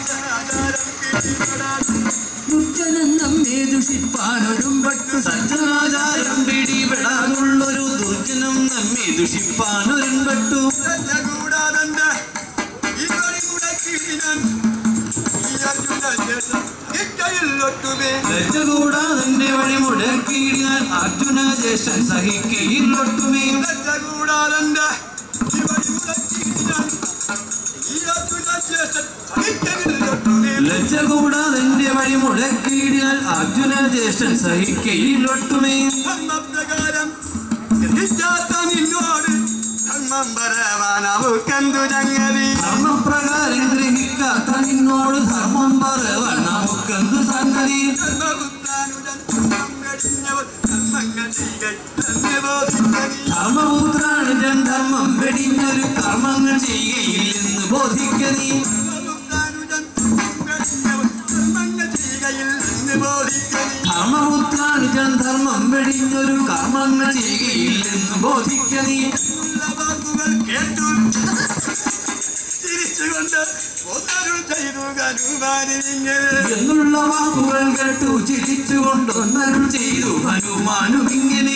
ദുർജനം നമ്മെ ദുഷിപ്പാനൊരുമ്പട്ടു സജ്ജനാചാരം പിടിപെടാനുള്ളൊരു ദുർജനം നമ്മെ ദുഷിപ്പാനൊരുമ്പട്ടു കൂടാതെ ഇവരി മുടക്കിനാൻ ഈ അർജുന ഇക്കയില്ലൊട്ടുമേ ലജ്ജ കൂടാതെ വഴി മുടക്കിയിടിനാൽ അർജുന ശേഷൻ സഹിക്കയില്ലൊട്ടുമേ കൂടാതെ ഇവരി മുടക്കിനാൻ ഈ അർജുന ശേഷൻ ഇക്കയില്ലൊട്ടുമേ ലജ്ജ കൂടാതെ വഴി മുടക്കിയിടിനാൽ അർജുന ജ്യേഷ്ഠൻ സഹിക്കയില്ലൊട്ടുമേ ധർമ്മപ്രകാരം ഗ്രഹിക്കാത്ത നിന്നോട് ധർമ്മം പരമാനവുക്കെന്തു ചങ്ങതി ധർമ്മപ്രകാരം ഗ്രഹിക്കാത്ത നിന്നോട് ധർമ്മം പറവൻ നമുക്കെന്ത് സംഗതി ധർമ്മപുത്രാനുജൻ ധർമ്മം കഴിഞ്ഞവർ ധർമ്മങ്ങൾ ചെയ്യട്ടെന്ന് ബോധിക്കനി ധർമ്മപുത്രാനുജൻ ധർമ്മം വെടിഞ്ഞൊരു കർമ്മങ്ങൾ ചെയ്യുകയില്ലെന്ന് ബോധിക്കനീ ധർമ്മപുത്രാനുജൻ ധർമ്മം കഴിഞ്ഞവർ ധർമ്മങ്ങൾ ചെയ്യയില്ലെന്ന് ബോധിക്കനി ധർമ്മപുത്രാനുജൻ ധർമ്മം വെടിഞ്ഞൊരു കർമ്മങ്ങൾ ചെയ്യുകയില്ലെന്ന് ബോധിക്കനീ ഉള്ള വാക്കുകൾ കേട്ടു ചിരിച്ചുകൊണ്ട് ഒന്നരുൾ ചെയ്തു ഹനുമാനിങ്ങനെ എന്നുള്ള വാക്കുകൾ കേട്ടു ചിരിച്ചുകൊണ്ട് ഒന്നരുൾ ചെയ്തു ഹനുമാനും ഇങ്ങനെ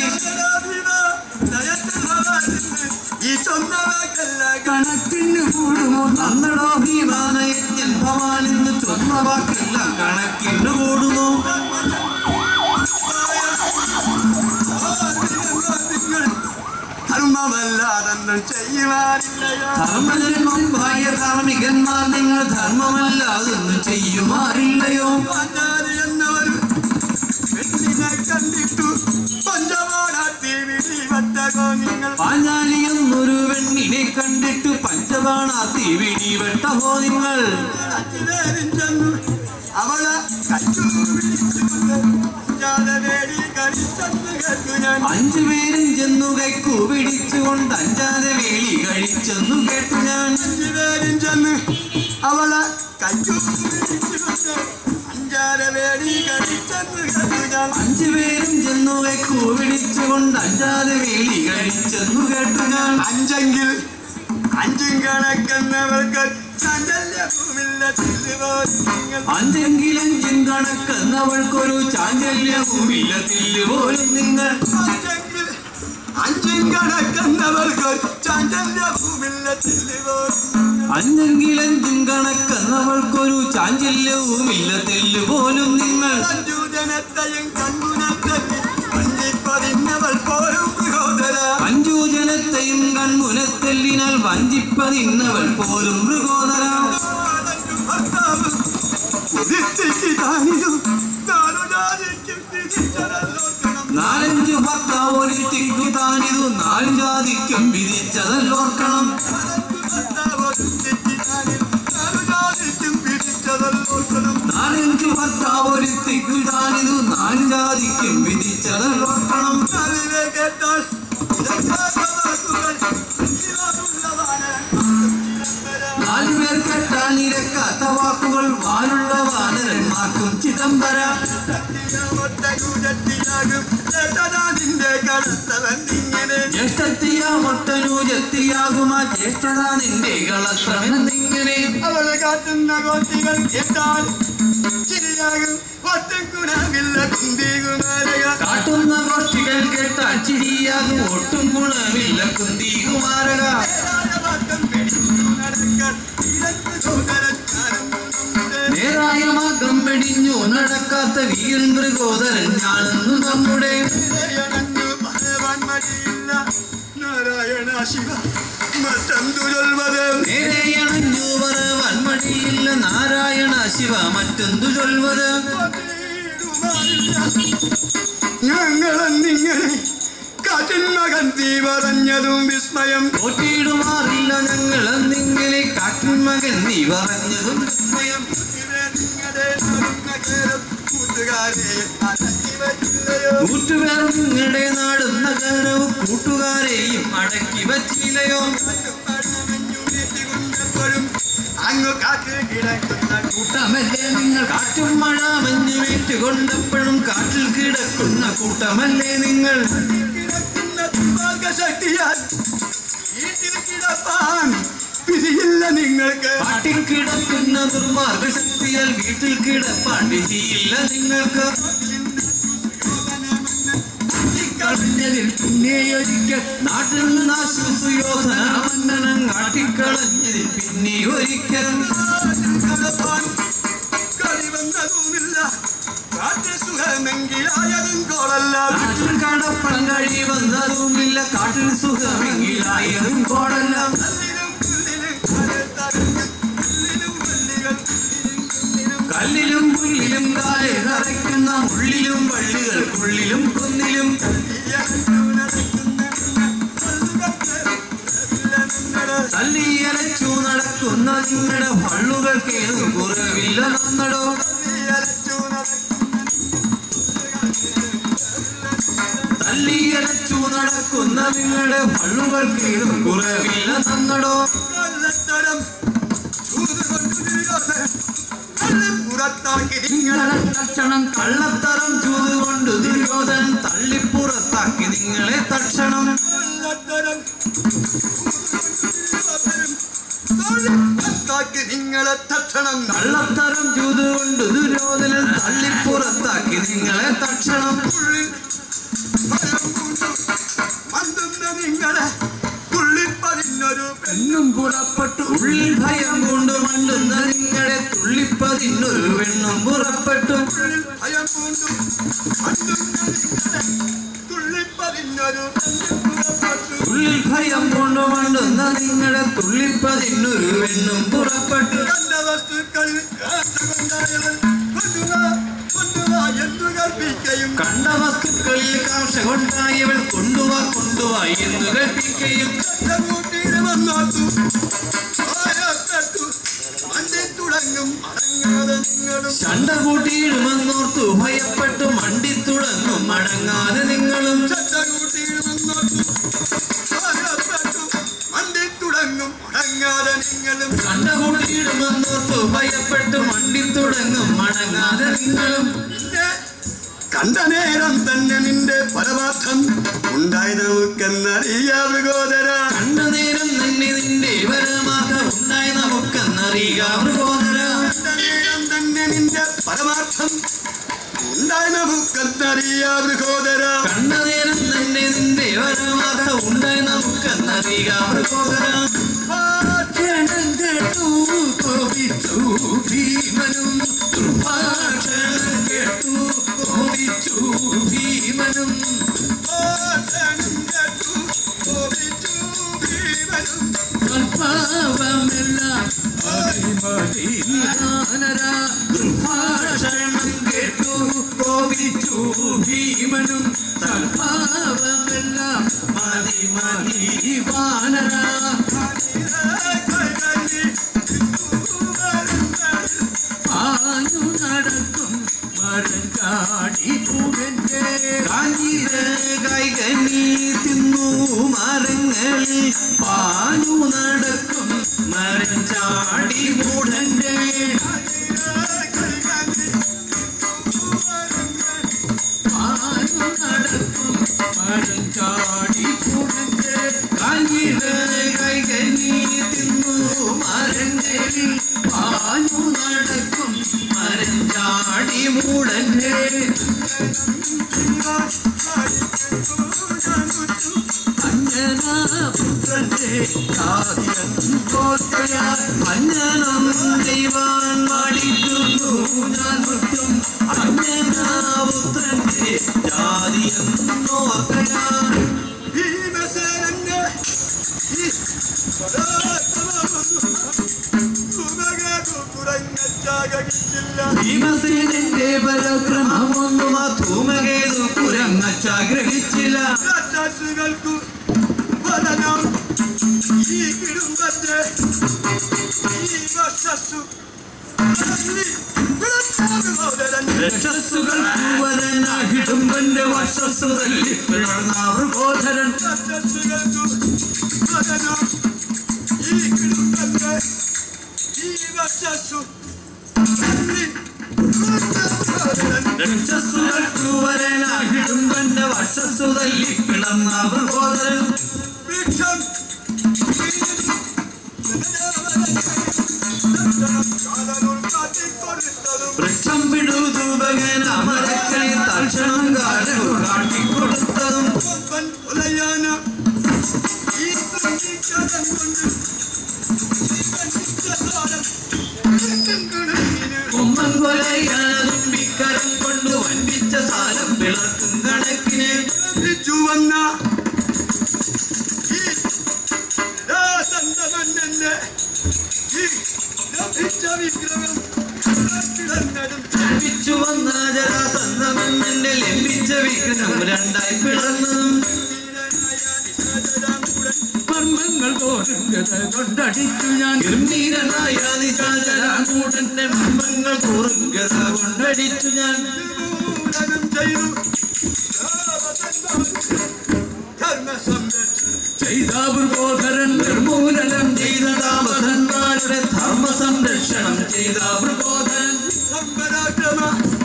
ഈ സ്വന്തമാക്കല്ല കണക്കിന് കൂടുമോ തന്നടോ ഭീമാനയജ്ഞൻ ഭവാനിന്ന് ചൊന്ന വാക്കല്ല കണക്കിന് കൂടുമോ ധർമ്മമല്ലാതൊന്നും ചെയ്യുവാനില്ലയോ ധർമ്മജന്മമായ ധാർമ്മികന്മാർ നിങ്ങൾ ധർമ്മമല്ലാതൊന്നും ചെയ്യുമാറില്ലയോ പാഞ്ചാലി എന്നൊരു പെണ്ണിനെ കണ്ടിട്ടു പഞ്ചവാടാത്തി വിധിവട്ടകോ നിങ്ങൾ പാഞ്ചാലി എന്നൊരു പെണ്ണിനെ കണ്ടിട്ട് പഞ്ചബാണാത്തി വെടിവെട്ടഹോ നിങ്ങൾ അച്ഛനേരും ചെന്നു അവളെ കച്ചു പിടിച്ചുകൊണ്ട് അഞ്ചാതെ വേടി കളിച്ചെന്ന് കേട്ടു ഞാൻ അഞ്ചു പേരും ചെന്നു കൈക്കു പിടിച്ചുകൊണ്ട് അഞ്ചാതെ വേലി കഴിച്ചെന്നു കേട്ടു ഞാൻ അഞ്ചുപേരും ചെന്ന് അവളെ കച്ചു പിടിച്ചുകൊണ്ട് അഞ്ചാതെ വേടി കളിച്ചെന്ന് കേട്ടു ഞാൻ അഞ്ചു പേരും ചെന്നു കൈക്കു പിടിച്ചുകൊണ്ട് അഞ്ചാതെ വേലി കഴിച്ചെന്നു കേട്ടു ഞാൻ അഞ്ചെങ്കിൽ അഞ്ചും കണക്കെന്നവർക്ക് ചാഞ്ചല്യവുമില്ല ചെല്ലുപോയി നിങ്ങൾ അഞ്ചെങ്കിലഞ്ചും കണക്കെന്നവൾക്കൊരു ചാഞ്ചല്യവുമില്ല തില്ലുപോലും നിങ്ങൾ അഞ്ചെങ്കിൽ അഞ്ചും കണക്കെന്നവർക്ക് ചാഞ്ചല്യവുമില്ല ചെല്ലുപോയി അഞ്ചെങ്കിലഞ്ചും കണക്കെന്നവൾക്കൊരു ചാഞ്ചല്യവുമില്ല തെല്ലുപോലും നിങ്ങൾ അഞ്ചു ജനത്തെയും കണ്ണുനത്തല്ലി വഞ്ചിപ്പതിന്നവൾ പോലും പ്രഹോദര അഞ്ചു ജനത്തെയും കൺമുനത്തെല്ലിനാൽ വഞ്ചിപ്പതിന്നവൾ പോലും മൃഗോദരാം ഭർത്താവ് ഉദിച്ചിക്ക് താനിതും നാലുജാതിക്കും തിരിച്ചതല്ലോർക്കണം നാലഞ്ചു ഭർത്താവ് ഒരു തിക്കു താനിതു നാലു ജാതിക്കും വിധിച്ചതല്ലോർക്കണം ഭർത്താവ് ഉദിച്ചിക്ക് താനിതും നാലുജാതിക്കും തിരിച്ചതല്ലോർക്കണം നാലഞ്ചു ഭർത്താവ് ഒരു തിക്കു താനിതു നാലു ജാതിക്കും വിധിച്ചതല്ലോർക്കണം അറിവെ കേട്ടാൽ ഇതൊക്കെ വാക്കുകൾ ജീവനുള്ളവാണ് നാലുപേർ കേട്ടാൽ നിരക്കാത്ത വാക്കുകൾ വാലുള്ള വാനരന്മാർക്കും ചിദംബര ഒട്ടകൂടത്തിയാകും ചേട്ടനാ നിന്റെ കടത്തവൻ ഇങ്ങനെ ജ്യേഷ്ഠത്തിയാമൊട്ടനൂജത്തിയാകുമാ ജ്യേഷ്ഠത നിന്റെ കളത്രമെന്നിങ്ങനെ അവള് കാട്ടുന്ന കോട്ടികൾ കേട്ടാൽ ശരിയാകും ഒട്ടും ഗുണമില്ല കുന്തികുമാരക കാട്ടുന്ന ഗോഷ്ഠികൾ കേട്ടാൽ ചിരിയാകും ഒട്ടും ഗുണമില്ല കുന്തി കുമാരക നേരായ മാർഗം വെടിഞ്ഞു നടക്കാത്ത വീരൻ മൃഗോദരൻ ഞാനെന്നു നമ്മുടെ നാരായണ ശിവ മറ്റന്തു ചൊൽവത് നേരെയണഞ്ഞു പറവാൻ മടിയില്ല നാരായണ ശിവ മറ്റെന്തു ചൊൽവത് ഞങ്ങളെന്നിങ്ങനെ കാറ്റിൻ മകൻ തീ പറഞ്ഞതും വിസ്മയം തോറ്റിയിടുമാറില്ല ഞങ്ങൾ എന്നിങ്ങനെ കാട്ടിൻ മകൻ നീ പറഞ്ഞതും വിസ്മയം കൂട്ടുകാരെ അടക്കി വച്ചില്ലയോ കൂട്ടുപേർ നിങ്ങളുടെ നാടും നഗരവും കൂട്ടുകാരെയും അടക്കി വച്ചില്ലയോ എപ്പോഴും അങ്ങ് കാറ്റിൽ കിടക്കുന്ന കൂട്ടമല്ലേ നിങ്ങൾ കാറ്റും മഴ മഞ്ഞ് വീട്ടുകൊണ്ടപ്പോഴും കാട്ടിൽ കിടക്കുന്ന കൂട്ടമല്ലേ നിങ്ങൾ കിടക്കുന്ന ദുർഭാഗ്യശക്തിയാൽ വീട്ടിൽ കിടപ്പാൻ വിധിയില്ല നിങ്ങൾക്ക് കാട്ടിൽ കിടക്കുന്ന ദുർമാർഗ ശക്തിയാൽ വീട്ടിൽ കിടപ്പാൻ വിധിയില്ല നിങ്ങൾക്ക് കളഞ്ഞതിൽ പിന്നെയൊരിക്കൽ നാട്ടിൽ നിന്ന് സുയോധന മന്നനം കാട്ടിക്കളഞ്ഞതിൽ പിന്നെ ഒരിക്കൽ കിടപ്പാൻ കളി വന്നതുമില്ല കാറ്റ് സുഖമെങ്കിലായതും കോളല്ല കാട്ടിൽ കടപ്പാൻ കഴി വന്നതുമില്ല കാട്ടിൽ സുഖമെങ്കിലായതും കോടല്ല കല്ലിലും പുല്ലിലും കാലിൽ തറയ്ക്കും കല്ലിലും പുല്ലിലും കാലെ നിറയ്ക്കുന്ന കുല്ലിലും മുള്ളികൾ പുള്ളിലും കുന്നിലും തല്ലിയലച്ചു നടക്കുന്ന നിങ്ങളുടെ പള്ളുകൾക്കേതും കുറവില്ല നന്നടോ തല്ലിയലച്ചു നടക്കുന്ന നിങ്ങളുടെ പള്ളുകൾക്കേതും കുറവില്ല നന്നടോ പുറത്താക്കി നിങ്ങളെ തക്ഷണം കള്ളത്തരം ചൂതുകൊണ്ട് ദുര്യോധൻ തള്ളിപ്പുറത്താക്കി നിങ്ങളെ തക്ഷണം പുറത്താക്കി നിങ്ങളെ തക്ഷണം കള്ളത്തരം ചൂതുകൊണ്ട് ദുര്യോധനൻ തള്ളിപ്പുറത്താക്കി നിങ്ങളെ തക്ഷണം ഉള്ളിൽ ഭയം കൊണ്ടു മന്തുന്ന നിങ്ങളെ ഉള്ളിൽ പതിനൊരു എന്നും പുറപ്പെട്ടു ഉള്ളിൽ ഭയം കൊണ്ട് മണ്ടുന്ന നിങ്ങളെ തുള്ളിപ്പതിനൊരു വെണ്ണും പുറപ്പെട്ടു ഉള്ളിൽ ഭയം കൊണ്ടു മന്തുന്ന നിങ്ങളെ ഉള്ളിൽ പതിനൊരു പുറപ്പെട്ടു ഉള്ളിൽ ഭയം കൊണ്ട് മണ്ടുന്ന നിങ്ങളെ തുള്ളിപ്പതിനൊരു വെണ്ണും പുറപ്പെട്ടു കണ്ട വസ്തുക്കളിൽ കൊണ്ടായവൻ കൊണ്ടുവാ കൊണ്ടുവാ എന്തു കൽപ്പിക്കയും കണ്ട വസ്തുക്കളിൽ കാംക്ഷ കൊണ്ടായവൾ കൊണ്ടുവാ കൊണ്ടുവാ എന്ന് കൽപ്പിക്കുകയും കൂട്ടിയിൽ വന്നോത്തു ഭയപ്പെട്ടു മണ്ടി തുടങ്ങും അടങ്ങാതെ നിങ്ങളും ചണ്ട കൂട്ടിയിടുമെന്നോർത്തു ഭയപ്പെട്ടു മണ്ടിത്തുടങ്ങും മടങ്ങാതെ നിങ്ങളും ചട്ടകൂട്ടിയിൽ വന്നോത്തു ഭയപ്പെട്ടു മണ്ടി തുടങ്ങും അടങ്ങാതെ നിങ്ങളും ചണ്ട കൂട്ടിയിടുമെന്നോർത്തു ഭയപ്പെട്ടു മണ്ടിത്തുടങ്ങും മടങ്ങാതെ നിങ്ങളും നിന്റെ കണ്ട നേരം തന്നെ നിന്റെ പരമാർത്ഥം ഉണ്ടായി നമുക്കെന്നറിയാം മൃഗോദര കണ്ട നേരം തന്നെ നിന്റെ പരമാർത്ഥം ഉണ്ടായി നമുക്കെന്നറിയാം മൃഗോദര കണ്ട നേരം തന്നെ നിന്റെ പരമാർത്ഥം ഉണ്ടായി നമുക്കെന്നറിയാം മൃഗോദര കണ്ട നേരം തന്നെ നിന്റെ പരമാർത്ഥം ഉണ്ടായി നമുക്കെന്നറിയാം മൃഗോദര ഭാഷണം കേട്ടു കോപിച്ചു ഭീമനും ദുർഭാഷണം കേട്ടു കോപിച്ചു ഭീമനും ഭാഷണം കേട്ടു കോപിച്ചു ഭീമനും കൽപ്പാവമെല്ലാം അടിമതിയാനരാ ദുർഭാഷണം കേട്ടു കോപിച്ചു ഭീമനും കൽപ്പാവമെല്ലാം മതി മതി വാനരാ ആഞ്ഞു നടക്കും മരം ചാടി പൂവന്റെ കാഞ്ഞിര കൈകനി തിന്നു മരങ്ങളിൽ പാഞ്ഞു നടക്കും മരം ചാടി മൂടൻ മരങ്ങളിൽ പാഞ്ഞു നടക്കും മരഞ്ചാടി മൂടന്റെ അഞ്ജനാപുത്രന്റെ കാര്യം കോട്ടയാൽ അഞ്ജനം ദൈവാൻ മാടിക്കുന്നു ഞാൻ മുറ്റും അഞ്ജനാപുത്രന്റെ ജാതിയം നോക്കയാൽ ഭീമസേനന്റെ ഈ കുറഞ്ഞ ഭീമസേനന്റെ പരാക്രമമൊന്നും ആ ധൂമകേതു കുരങ്ങച്ചാഗ്രഹിച്ചില്ല രാക്ഷസുകൾക്കു വലനം ഈ കുടുംബത്തെ ഈ വർഷസ്സു രക്ഷസുകൾ വരനാഹിടുമ്പന്റെ വർഷസ്സു തല്ലി പിളർന്ന മൃഗോധരൻ രാക്ഷസുകൾക്കു വലനം ഈ കുടുംബത്തെ ഈ വർഷസ്സു രക്ഷസുകൾ വരനാഹിടുമ്പന്റെ വർഷസ്സു തല്ലി പിളർന്ന മൃഗോധരൻ വൃക്ഷം കാട്ടിക്കൊടുത്തതും വൃക്ഷം വിടുതൂപകൻ അമരക്കളി തൽക്ഷണം കാലു കാട്ടിക്കൊടുത്തതും കൊമ്പൻ ഉലയാന ഈ കണ്ണിക്കരം കൊണ്ട് ഈ കണ്ണിക്കസാരം കണക്കിന് കൊമ്പൻ കൊലയാനതും വിക്കരം കൊണ്ട് വൻപിച്ച സാലം പിളർക്കും കണക്കിന് ചുവന്ന ഈ രാസന്തമന്നെ ഈ ലഭിച്ച വിഗ്രഹം കിടന്നതും ലഭിച്ചു വന്ന ജരാസന്ധമെന്നെ ലഭിച്ച വിഗ്രഹം രണ്ടായി പിളർന്നതും കർമ്മങ്ങൾ പോലും ഗത കൊണ്ടടിച്ചു ഞാൻ ഗംഭീരനായ നിശാചരാമൂടന്റെ മർമ്മങ്ങൾ തോറും ഗത കൊണ്ടടിച്ചു ഞാൻ നിർമൂലനം ചെയ്തു ധർമ്മ സംരക്ഷണം ചെയ്ത പ്രബോധരൻ നിർമൂലനം ചെയ്ത താമസന്മാരുടെ ധർമ്മ സംരക്ഷണം ചെയ്ത പ്രബോധരൻ സമ്പരാക്രമ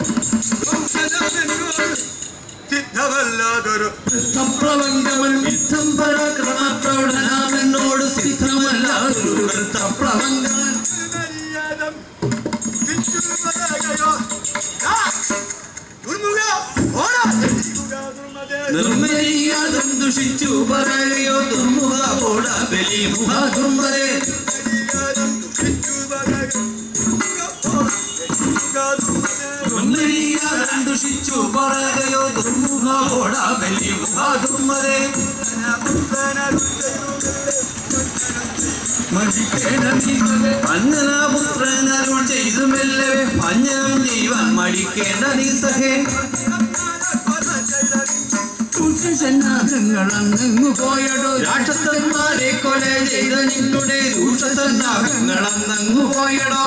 സിദ്ധമല്ലാതൊരു വൃത്തപ്ലവങ്കമൻ യുദ്ധം പരാക്രമപ്രൗഢനാമെന്നോട് സിദ്ധമല്ലാതൊരു വൃത്തപ്ലവങ്കമൻ മര്യാദം തിരിച്ചുവരാകയോ ദുർമുഖ ഓടാ ദുർമതേ നിർമ്മര്യാദം ദുഷിച്ചു പറയുകയോ ദുർമുഖ ഓട ബലിമുഖ ദുർമരെ മര്യാദം തിരിച്ചുവരാകയോ നിർമ്മര്യാദം ദുഷിച്ചു പറയുകയോ ദുർമുഖ ഓട ബലിമുഖ ദുർമരെ അഞ്ജനാപുത്രനരുൾ ചെയ്തു മെല്ലെ ഭഞ്ജനം ജീവൻ മടിക്കേണ്ട നിസഹേ ദൂഷസന്നാഹങ്ങളങ്ങു പോയടോ രാക്ഷസന്മാരെ കൊല ചെയ്ത നിങ്ങളുടെ ദൂഷസന്നാഹങ്ങളങ്ങു പോയടോ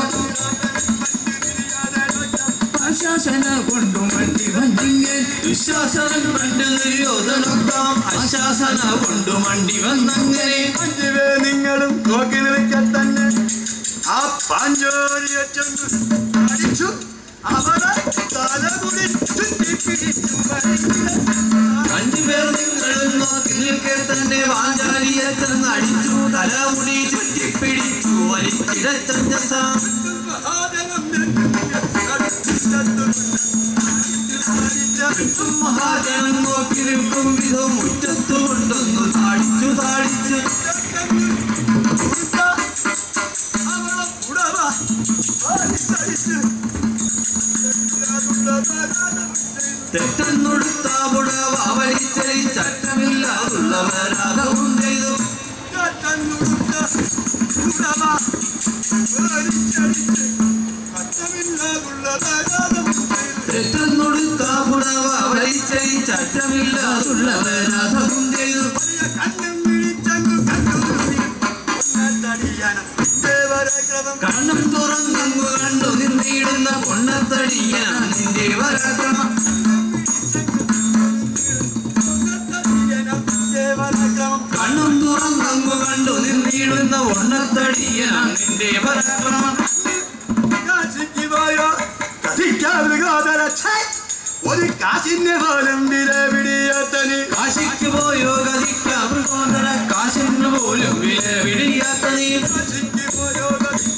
ആശാസന കൊണ്ടു മണ്ടി വന്നിങ്ങൻ ദുശാസനം കണ്ട് ദുര്യോധനൊക്കാം ആശാസന കൊണ്ടു മണ്ടി വന്നങ്ങനെ അഞ്ചുപേ നിങ്ങളും നോക്കി നിൽക്കാൻ തന്നെ ആ പാഞ്ചോലിയെ ചെന്ന് അടിച്ചു അവളെ തലമുടി ചുറ്റിപ്പിടിച്ചു അഞ്ചുപേർ നിങ്ങളും നോക്കി നിൽക്കെ തന്നെ വാചാലിയെ ചെന്ന് അടിച്ചു തലമുടി ചുറ്റിപ്പിടിച്ചു വലിച്ചിടച്ചഞ്ചസ മഹാജനം നോക്കി നിൽക്കും വിധം മുറ്റത്തു കൊണ്ടൊന്നു താടിച്ചു താടിച്ചു തെറ്റെന്നൊടുത്ത പുടവ വലിച്ചരി ചട്ടമില്ലാതുള്ളവരാകവും ചെയ്തു തെറ്റെന്നൊടുത്ത പുടവ വലിച്ചരി ചട്ടമില്ലാതുള്ളവരാകവും ചെയ്തു കണ്ണം തുറന്നങ്ങു കണ്ടു നിന്നിടുന്ന പൊണ്ണത്തടിയനാണ് നിന്റെ പരാക്രമം കണ്ണും തുറന്നങ്ങു കണ്ടു നിന്നിടുന്ന പൊണ്ണത്തടിയനാണ് നിന്റെ പരാക്രമം ഒരു കാശിന്റെ പോലും വില പിടിയാത്തന് കാശിക്ക് പോയോ ഗതിക്കാമൃഗോദര കാശിന് പോലും വില വിടിയാത്ത നീ കാശിക്ക് പോയോ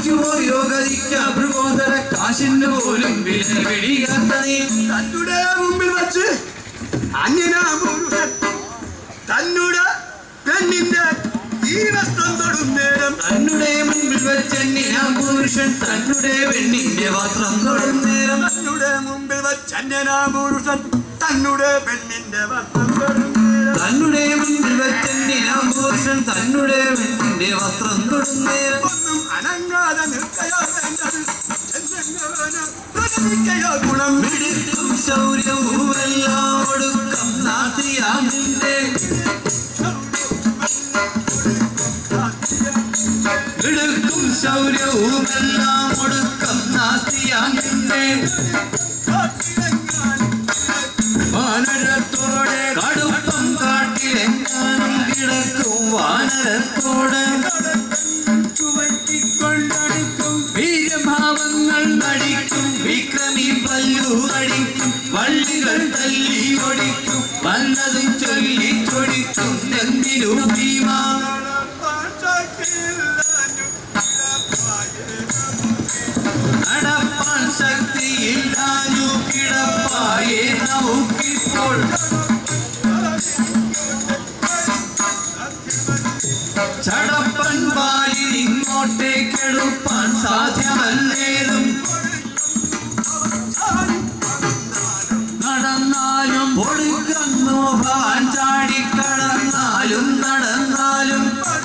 തോറ്റുപോയോ ഗതിക്ക പ്രബോധന കാശിന് പോലും വില പിടിയാത്ത നീ തന്നുടെ മുമ്പിൽ വച്ച് അന്യനാമൊരുവൻ തന്നുടെ പെണ്ണിന്റെ ഈ വസ്ത്രം തൊടും നേരം തന്നുടെ മുൻപിൽ വെച്ചെന്നിനാ പുരുഷൻ തന്നുടെ പെണ്ണിന്റെ പാത്രം തൊടും നേരം തന്നുടെ മുമ്പിൽ വച്ച് അന്യനാമൊരുവൻ തന്നുടെ പെണ്ണിന്റെ വസ്ത്രം തൊടും നേരം തന്നുടെ മുൻപിൽ വെച്ചെന്നിനാ പുരുഷൻ തന്നുടെ പെണ്ണിന്റെ വസ്ത്രം തൊടും നേരം ഒന്നും അനങ്ങാതെ നിൽക്കയോ വേണ്ടത് എന്തെങ്കിലും പ്രകടിക്കയോ ഗുണം മിടുക്കും ശൗര്യവുമെല്ലാം ഒടുക്കം നാട്ടിയാമിന്റെ മിടുക്കും ശൗര്യവുമെല്ലാം ഒടുക്കം നാട്ടിയാമിന്റെ വാനരത്തോടെ കടുപ്പം കാട്ടിലെങ്ങാനും കിടക്കും വാനരത്തോടെ ചുവട്ടിക്കൊണ്ടടിക്കും വീരഭാവങ്ങൾ നടിക്കും വിക്രമി പല്ലു അടിക്കും വള്ളികൾ തല്ലി ഒടിക്കും വന്നതും ചൊല്ലി ചൊടിക്കും എന്തിനും ഭീമാ നടപ്പാൻ ശക്തിയില്ലാഞ്ഞു കിടപ്പായേ നമുക്കിപ്പോൾ ചടപ്പൻ പാലിൽ ഇങ്ങോട്ടേക്കെടുപ്പാൻ സാധ്യമല്ലേലും നടന്നാലും ഒടുക്കുന്നു ഭവാൻ ചാടിക്കടന്നാലും നടന്നാലും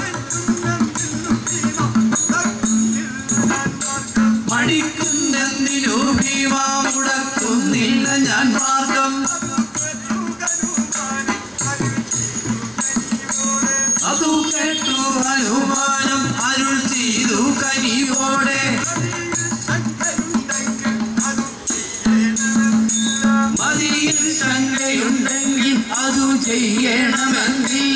മടിക്കുന്നെന്തിനു ഭീമാ മുടക്കുന്നില്ല ഞാൻ മാർഗം അതു കേട്ടു ഹനുമാനം അരുൾ ചെയ്തു കനിയോടെ മതിയിൽ ശങ്കയുണ്ടെങ്കിൽ അതു ചെയ്യണമെന്നില്ല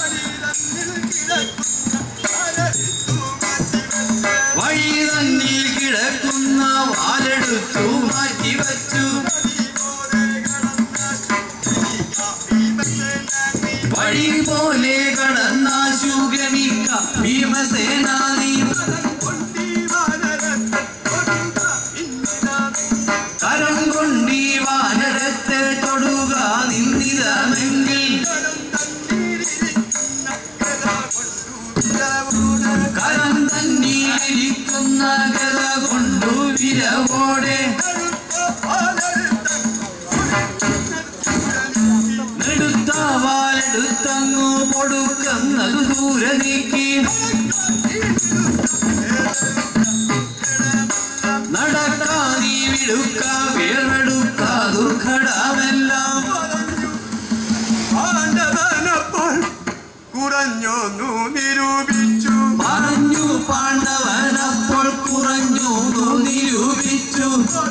വഴി തന്നിൽ കിടക്കുന്ന വാലെടുത്തു മാറ്റിവച്ചു വഴി പോലെ കടന്നാശു ഗമിക്ക ഭീമസേനാനി കരം കൊണ്ടീ വാനരത്തെ തൊടുക നിന്നിതമെങ്കിൽ കരം തന്നിരിക്കുന്ന ഗത കൊണ്ടു വിരവോടെ നെടുത്ത വാലെടുത്തങ്ങു പൊടുക്കുന്നത് ദൂരെ നീക്കി നടക്കാനീ വിടുക്ക വേറെടുക്ക ദുർഘടമെല്ലാം പാണ്ഡവനപ്പോൾ കുറഞ്ഞൊന്നു നിരൂപിച്ചു പറഞ്ഞു പാണ്ഡവനപ്പോൾ കുറഞ്ഞു നിരൂപിച്ചു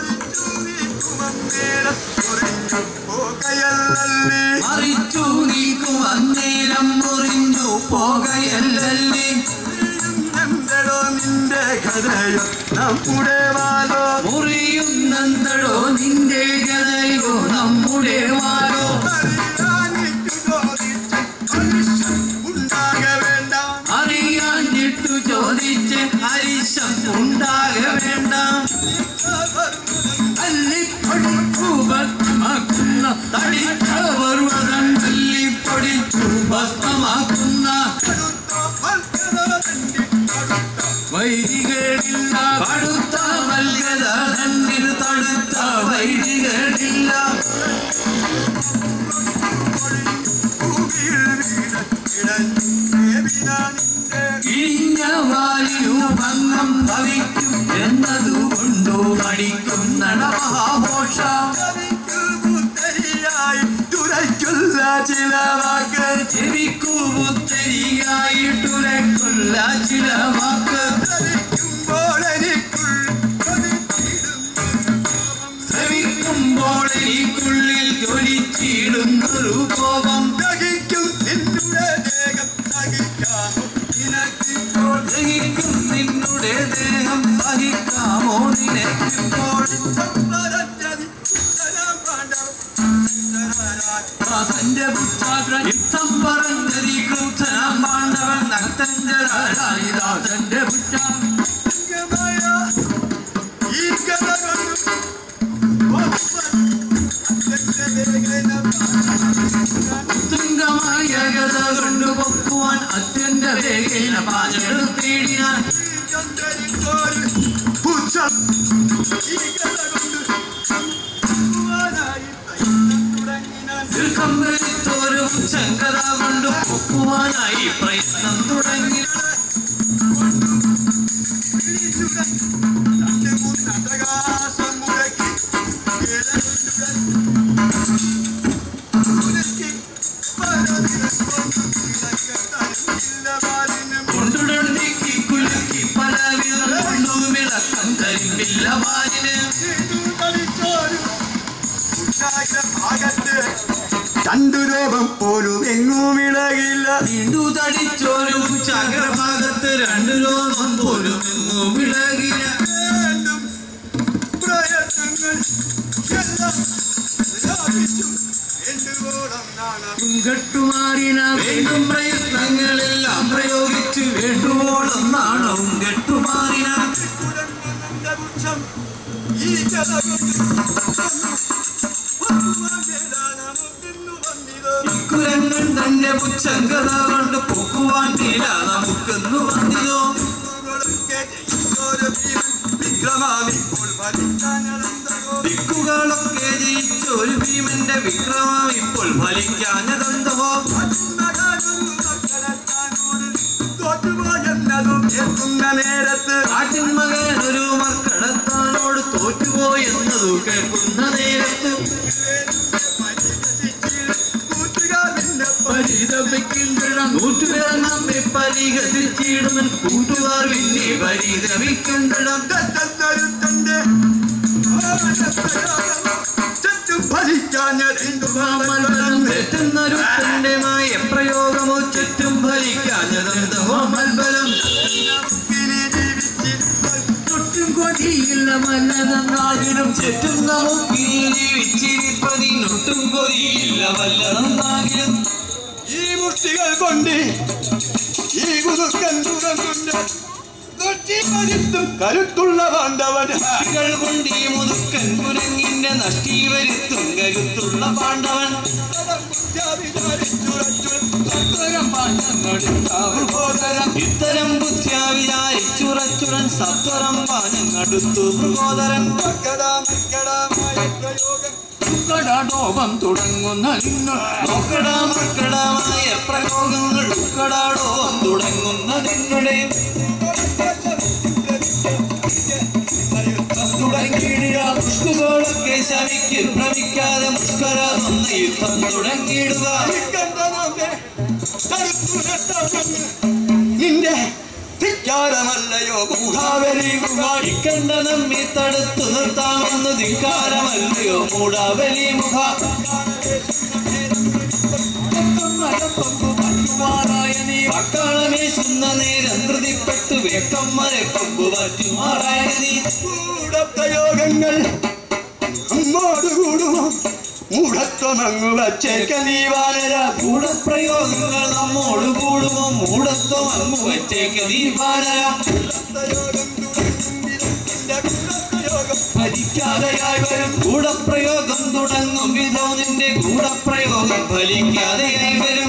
പോകയല്ലേ മറിച്ചു നീക്കും അന്നേരം മുറിഞ്ഞു പോകയല്ലല്ലേ എന്തടോ നിന്റെ കഥയോ നമ്മുടെ വാലോ മുറിയുന്നെന്തടോ നിന്റെ ഗതയോ നമ്മുടെ വാരോ അറിയാനിട്ടു ചോദിച്ചു മനുഷ്യൻ ഉണ്ടാക വേണ്ട അറിയാഞ്ഞിട്ടു ചോദിച്ച് ഹരിശം ഉണ്ടാക വേണ്ട തല്ലിപ്പൊടിച്ചു ഭസ്മമാക്കുന്ന തടിച്ച പർവ്വതം തല്ലിപ്പൊടിച്ചു ഭസ്മമാക്കുന്ന വൈദികരില്ല കടുത്ത മൽഗത തന്നിൽ തടുത്ത വൈദികരില്ല ഇഴിഞ്ഞ വാലിനു ഭംഗം ഭവിക്കും എന്നതുകൊണ്ടു മടിക്കും നടമഹാഘോഷ തുറയ്ക്കുള്ള ചില വാക്ക് ചെവിക്കു പുത്തരിയായിട്ടുരക്കുള്ള ചില വാക്ക് ധരിക്കുമ്പോൾ എനിക്കുള്ളിൽ ശ്രവിക്കുമ്പോൾ എനിക്കുള്ളിൽ ജ്വലിച്ചിടുന്നൊരു കോപം ദഹിക്കും നിന്നുടെ ദേഹം ദഹിക്കാമോ നിനക്കിപ്പോൾ ദഹിക്കും നിന്നുടെ ദേഹം സഹിക്കാമോ നിനക്കിപ്പോൾ സംവരച്ചതി ഉത്തരം പാണ്ഡവ ദാസന്റെ പുത്രാഗ്ര യുദ്ധം പറഞ്ഞതി അത്യന്ത വേഗേന പാഞ്ഞെടുത്തിടിനാൻ ചന്ദ്രനിക്കോര് പുച്ഛം ഈ കഥ കൊണ്ട് ഭഗവാനായി പ്രയത്നം തുടങ്ങിനാൻ കമ്പലിത്തോരു ചങ്കത കൊണ്ട് പൊക്കുവാനായി പ്രയത്നം തുടങ്ങി വിളിച്ചുടൻ തന്റെ മുന്നതകാശം മുഴക്കി ഇഴഞ്ഞുടൻ മുഴക്കി പലവിധം കൊണ്ടു വിളക്കത്തരുന്നില്ല ബാലിനും കൊണ്ടുടൻ നീക്കി കുലുക്കി പലവിധം കൊണ്ടു വിളക്കം കരിമ്പില്ല വാലിന് രണ്ടു രൂപം പോലും എങ്ങും ഇളകില്ല നീണ്ടു തടിച്ചൊരു ചക്രഭാഗത്ത് രണ്ടു ലോകം പോലും എങ്ങും വിളകിന വീണ്ടും പ്രയത്നങ്ങൾ എല്ലാം ലാഭിച്ചു എന്തുകോളം നാണം കെട്ടുമാറിന വീണ്ടും പ്രയത്നങ്ങളെല്ലാം പ്രയോഗിച്ചു വേണ്ടുവോളം നാണവും കെട്ടുമാറിന കുരങ്ങന്റെ പുച്ഛം ഈ കഥ നമുക്കിന്നു വന്നിത് കുരങ്ങൻ തന്റെ പുച്ഛങ്കത കൊണ്ട് പൊക്കുവാൻ തീര നമുക്കെന്നു വന്നിതോ ൊക്കെ ജയിച്ചോര് ഭീമൻ വിക്രമാവിപ്പോൾ ഭരിക്കാനന്തോ ദിക്കുകളൊക്കെ ജയിച്ച ഒരു ഭീമന്റെ വിക്രമം ഇപ്പോൾ ഫലിക്കാഞ്ഞതെന്തോ നേരത്ത് കാട്ടിൻ മകൻ ഒരു മർക്കടത്താനോട് തോറ്റുപോയെന്നതു കേൾക്കുന്ന നേരത്ത് പരിതപിക്കുന്നിടം കൂട്ടുകാർ നമ്മെ പരിഹസിച്ചിടുമൻ കൂട്ടുകാർ പിന്നെ പരിതപിക്കുന്നിടം മൽബലം തെറ്റുന്നൊരുത്തന്റെ മായ പ്രയോഗമോ ചുറ്റും ഫലിക്കാഞ്ഞതെന്തോ മൽബലം ചുറ്റും കൊതിയില്ല വല്ലതെന്നാകിലും ചുറ്റും നമുക്കിനി ജീവിച്ചിരിപ്പതിനൊട്ടും കൊതിയില്ല വല്ലതെന്നാകിലും ഈ മുഷ്ടികൾ കൊണ്ട് ഈ കുതുക്കൻ തുറന്നുണ്ട് ും കരുത്തുള്ള പാണ്ഡവന് കുട്ടികൾ കൊണ്ട് ഈ മുതുക്കൻ കുരങ്ങിന്റെ നഷ്ടി വരുത്തും കരുത്തുള്ള പാണ്ഡവൻ സത്വരം പാഞ്ഞങ്ങടുത്താവൃഗോദരം ഇത്തരം ബുദ്ധ്യാ വിചാരിച്ചുറച്ചുടൻ സത്വരം പാഞ്ഞങ്ങടുത്തു മൃഗോദരൻ ഉക്കടാടോപം തുടങ്ങുന്ന നിന്നു നോക്കടാമക്കടമായ പ്രയോഗങ്ങൾ ഉക്കടാടോപം തുടങ്ങുന്ന നിങ്ങളുടെ തുടങ്ങിയിടുക മുഷ്കുകളൊക്കെ ശമിക്ക് ഭ്രമിക്കാതെ മുഷ്കര നന്ന യുദ്ധം തുടങ്ങിയിടുക നിന്റെ ധിക്കാരമല്ലയോ ഗൂഢാവലി ഇക്കണ്ട നമ്മെ തടുത്തു നിർത്താമെന്ന് ധിക്കാരമല്ലയോ മൂടാവലി മുഖ പട്ടാളമേശുന്ന നേരം ധൃതിപ്പെട്ടു വേക്കം മരെ കൊമ്പു പറ്റുമാറായ നീ പ്രയോഗങ്ങൾ അങ്ങോട് കൂടുമോ മൂഢത്വമങ്ങു വച്ചേക്ക നീ വാനര കൂടപ്രയോഗങ്ങൾ നമ്മോട് കൂടുമോ മൂടത്വം അങ്ങു വച്ചേക്ക് നീ പാടര പ്രയോഗം തുടങ്ങും പ്രയോഗം ഫലിക്കാതെയായി വരും ഗൂഢപ്രയോഗം തുടങ്ങും വിധോ നിന്റെ ഗൂഢപ്രയോഗം ഫലിക്കാതെയായി വരും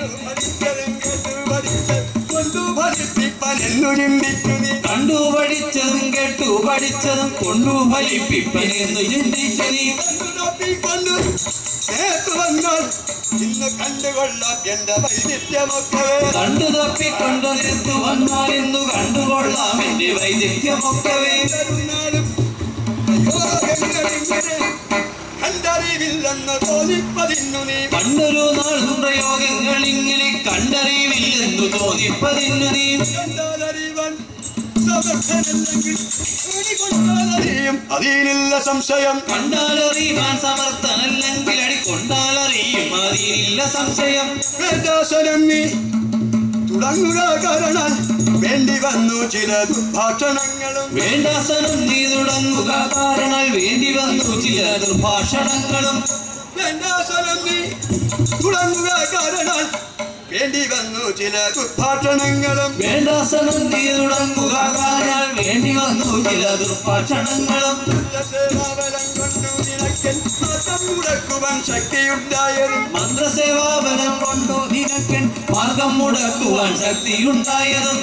കൊണ്ടുഫലിപ്പിപ്പനെന്നു ചിന്തിച്ചു നീ കണ്ടു പഠിച്ചതും കേട്ടു പഠിച്ചതും കൊണ്ടു ഫലിപ്പിപ്പനെന്ന് ചിന്തിച്ചു നീ കൊണ്ട് നേർത്തു വന്നാൽ ഇന്ന് കണ്ടുകൊള്ളാം എന്റെ വൈവിധ്യമൊക്കെ കണ്ടു തപ്പിക്കൊണ്ട് നിർത്തു വന്നാൽ ഇന്നു കണ്ടുകൊള്ളാം എന്റെ വൈദഗ്ധ്യമൊക്കവേ തരുന്നാലും പ്രയോഗങ്ങളിങ്ങനെ കണ്ടറിവില്ലെന്ന് തോന്നിപ്പതിന്നു നീ പണ്ടൊരു നാളും പ്രയോഗങ്ങൾ ഇങ്ങനെ കണ്ടറിവില്ലെന്നു തോന്നിപ്പതിന്നു നീ കണ്ടാലറിവൻ സമർത്ഥനല്ലെങ്കിൽ ഓടിക്കൊണ്ടാലറിയും അതിനില്ല സംശയം കണ്ടാലറിയാൻ സമർത്ഥനല്ലെങ്കിൽ അടി കൊണ്ടാലറിയും അതിനില്ല സംശയം വേദാസനം നീ തുടങ്ങുക കാരണം വേണ്ടി വന്നു ചില ദുർഭാഷണങ്ങളും വേണ്ടാസനം നീ തുടങ്ങുക കാരണാൽ വേണ്ടി വന്നു ചില ദുർഭാഷണങ്ങളും വേദാസനം നീ തുടങ്ങുക കാരണം വേണ്ടി വന്നു ചില ദുർഭാഷണങ്ങളും വേണ്ടാസനം നീ തുടങ്ങുക കാരണാൽ വേണ്ടി വന്നു ചില ദുർഭാഷണങ്ങളും സേവാബലം കൊണ്ടു നീ നിനക്കൻ മതം മുടക്കുവാൻ ശക്തിയുണ്ടായതും മന്ത്രസേവാബലം കൊണ്ടു നിനക്കൻ മാർഗം മുടക്കുവാൻ ശക്തിയുണ്ടായതും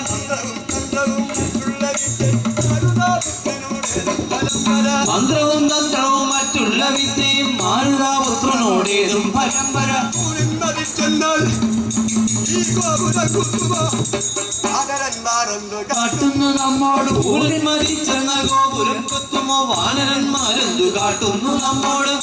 മന്ത്രവും തന്ത്രവും മറ്റുള്ള വിദ്യയും മന്ത്രവും തന്ത്രവും മറ്റുള്ള വിദ്യയും മാരുതാപുത്രനോടേതും പരമ്പര പരമ്പര ഊരിന്മതിച്ചെന്നാൽ ഈ ഗോപുര കുത്തുമ ആദരന്മാരെന്ന് കാട്ടുന്നു നമ്മോട് ഊരിൽ മരിച്ചെന്ന ഗോപുരം കൊത്തുമോ വാനരന്മാരെന്തു കാട്ടുന്നു നമ്മോട്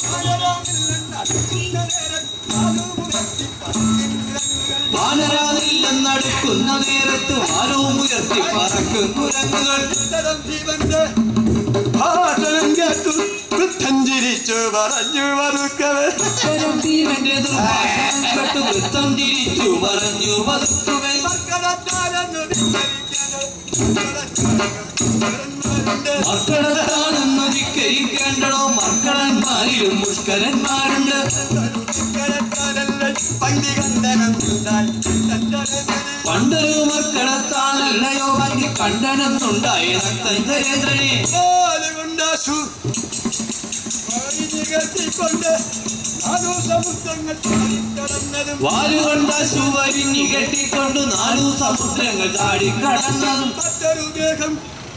വാനരാതില്ലെന്നടുക്കുന്ന നേരത്ത് വാരവും ഉയർത്തി പറക്കും കുരങ്ങുകൾ ഉത്തരം ജീവന്റെ ഭാഷണം കേട്ടു വൃദ്ധൻ ചിരിച്ചു പറഞ്ഞു വറുക്കവേ ഉത്തരം ഭീമന്റെ ദുർഭാഷണം കേട്ട് വൃത്തം തിരിച്ചു പറഞ്ഞു വധുക്കുവൻ മക്കളത്താരെന്നു മക്കളത്താണെന്ന് ധിക്കരിക്കേണ്ടടോ മക്കളന്മാരിലും മുഷ്കരന്മാരുണ്ട് പങ്കി കണ്ടനം ഉണ്ടായി പണ്ടൊരു മക്കളത്താണല്ലയോ ഭംഗി കണ്ടനെന്നുണ്ടായ നക്തഞ്ചരേന്ദ്രനെ കൊണ്ടാശു കെട്ടിക്കൊണ്ട് നാലു സമുദ്രങ്ങൾ കടന്നതും വാലുകൊണ്ട ശുവരിഞ്ഞി കെട്ടിക്കൊണ്ടു നാലു സമുദ്രങ്ങൾ ചാടിക്കടന്നതും മറ്റൊരു ദേഹം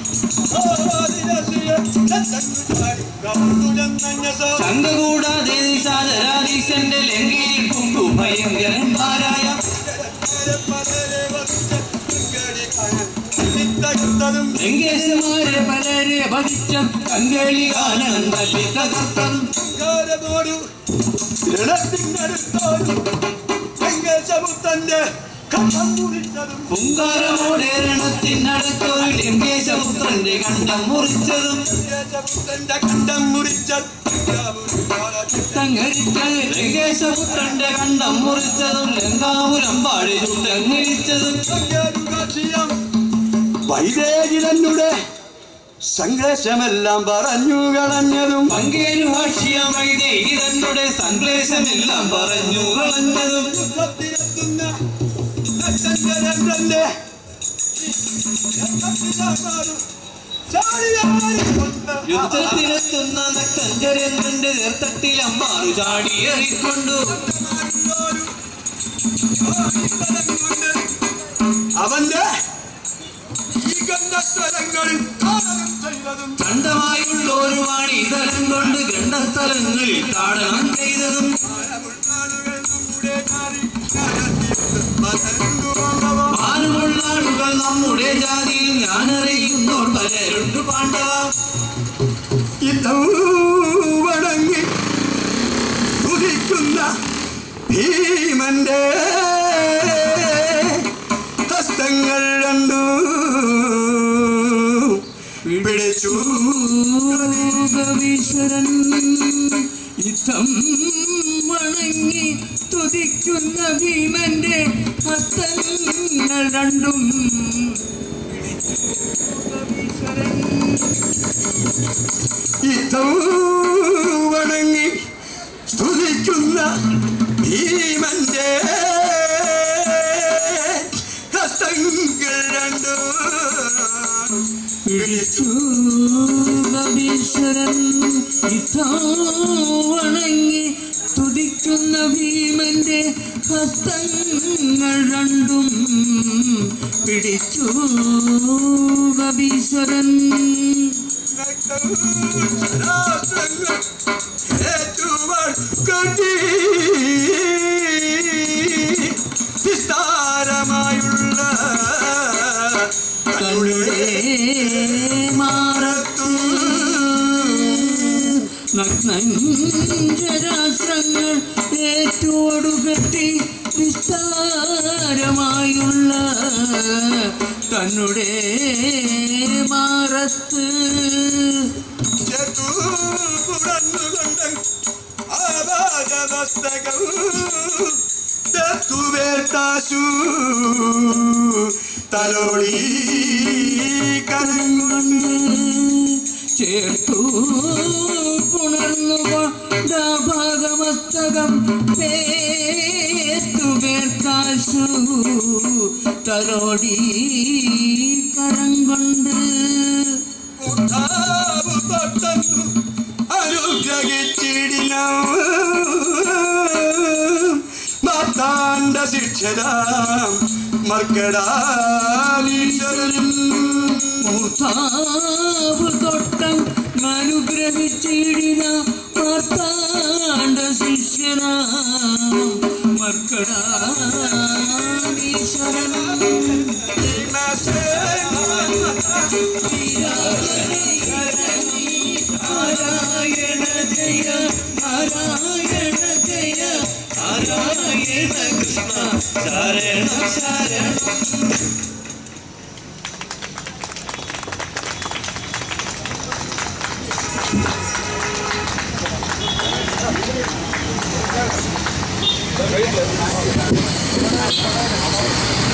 കവർന്നുജന്നസോ ശങ്ക കൂടാതെ നിശാചരാധീശന്റെ ലങ്കയിൽ കൊണ്ടു ഭയങ്കരന്മാരായ ും ലങ്കേശന്മാരെ പലരെ ഭജിച്ച കങ്കേളി ഗാനം തല്ലി തകർത്തതും വെങ്കേശമുത്തന്റെ കഥം മുറിച്ചതും പുങ്കാരമോടെ രണത്തിനടുത്തൊരു ലങ്കേശപുത്രന്റെ കണ്ടം മുറിച്ചതും വെങ്കേശമുത്തന്റെ കണ്ടം മുറിച്ച തങ്ങരിച്ച ലങ്കേശപുത്രന്റെ കണ്ടം മുറിച്ചതും ലങ്കാപുരം പാടി ചുട്ടങ്ങരിച്ചതും വൈദേകിലന്നുടെ സംഘർഷമെല്ലാം പറഞ്ഞു കളഞ്ഞതും പങ്കേരു ഭാഷ്യ വൈദേഹി തന്നുടെ സംക്ലേശമെല്ലാം പറഞ്ഞു കളഞ്ഞതും യുദ്ധത്തിലെത്തുന്ന നരേന്ദ്രന്റെ യുദ്ധത്തിലെത്തുന്ന നക്തഞ്ചരേന്ദ്രന്റെ നേർത്തട്ടിൽ അമ്മാറു ചാടിയേറിക്കൊണ്ടു അവന്റെ ഈ ഗന്ധസ്ഥലങ്ങളിൽ താടനം ചെയ്തതും ചണ്ടമായുള്ള ഒരു വാണി തലം കൊണ്ട് ഗണ്ഡസ്ഥലങ്ങളിൽ താടനം ചെയ്തതും ആളുകൾ നമ്മുടെ നാരി ആരുമുള്ള ആളുകൾ നമ്മുടെ ജാതിയിൽ ഞാനറിയുന്നോർ പലരുണ്ട് പാണ്ഡവ വണങ്ങി തുതിക്കുന്ന ഭീമന്റെ ഹസ്തങ്ങൾ രണ്ടു പിടിച്ചു ഭൂതവീശ്വരൻ യുദ്ധം വണങ്ങി തുതിക്കുന്ന ഭീമന്റെ ഹസ്തങ്ങൾ രണ്ടും ഇതം വണങ്ങി സ്തുതിക്കുന്ന ഭീമന്റെ ഹസ്തങ്ങൾ രണ്ടു പിടിച്ചു ഭൂതവീശ്വരൻ യുദ്ധം വണങ്ങി തുതിക്കുന്ന ഭീമന്റെ ഹസ്തങ്ങൾ രണ്ടും പിടിച്ചു കവീശ്വരൻ ശാസ്ത്രങ്ങൾ ഏറ്റുവാൾ കണ്ടി വിസ്താരമായുള്ള തന്നുടെ മാറത്തു നഗ്നഞ്ചരാശ്രങ്ങൾ ഏറ്റോടുകെട്ടി വിസ്താരമായുള്ള തന്നുടെ മാറത്ത് ചെത്തുപുറന്നുകൊണ്ട് ആവാദമസ്തകവും തത്തുവേർത്താശു തലോളി കരങ്ങൊണ്ട് ചേർത്തു പുണർന്നു ഭാഗമസ്തകം പേത്തു പേർക്കാശു തലോടി കരം കൊണ്ട് ഉദ്ധാവു തൊട്ടന്നു അനുഗ്രഹിച്ചു അനുഗ്രഹിച്ചിടിന മാത്താണ്ട ശിക്ഷരാം മർക്കടാനീശ്വരനും മൂർത്താവ് തൊട്ടം അനുഗ്രഹിച്ചിടിന മാർത്താണ്ട ശിഷ്യന മർക്കടാശ്വരൻ നാരായണ ജയ നാരായണ ജയ നാരായണ കൃഷ്ണ ശരണ ശരണ Thank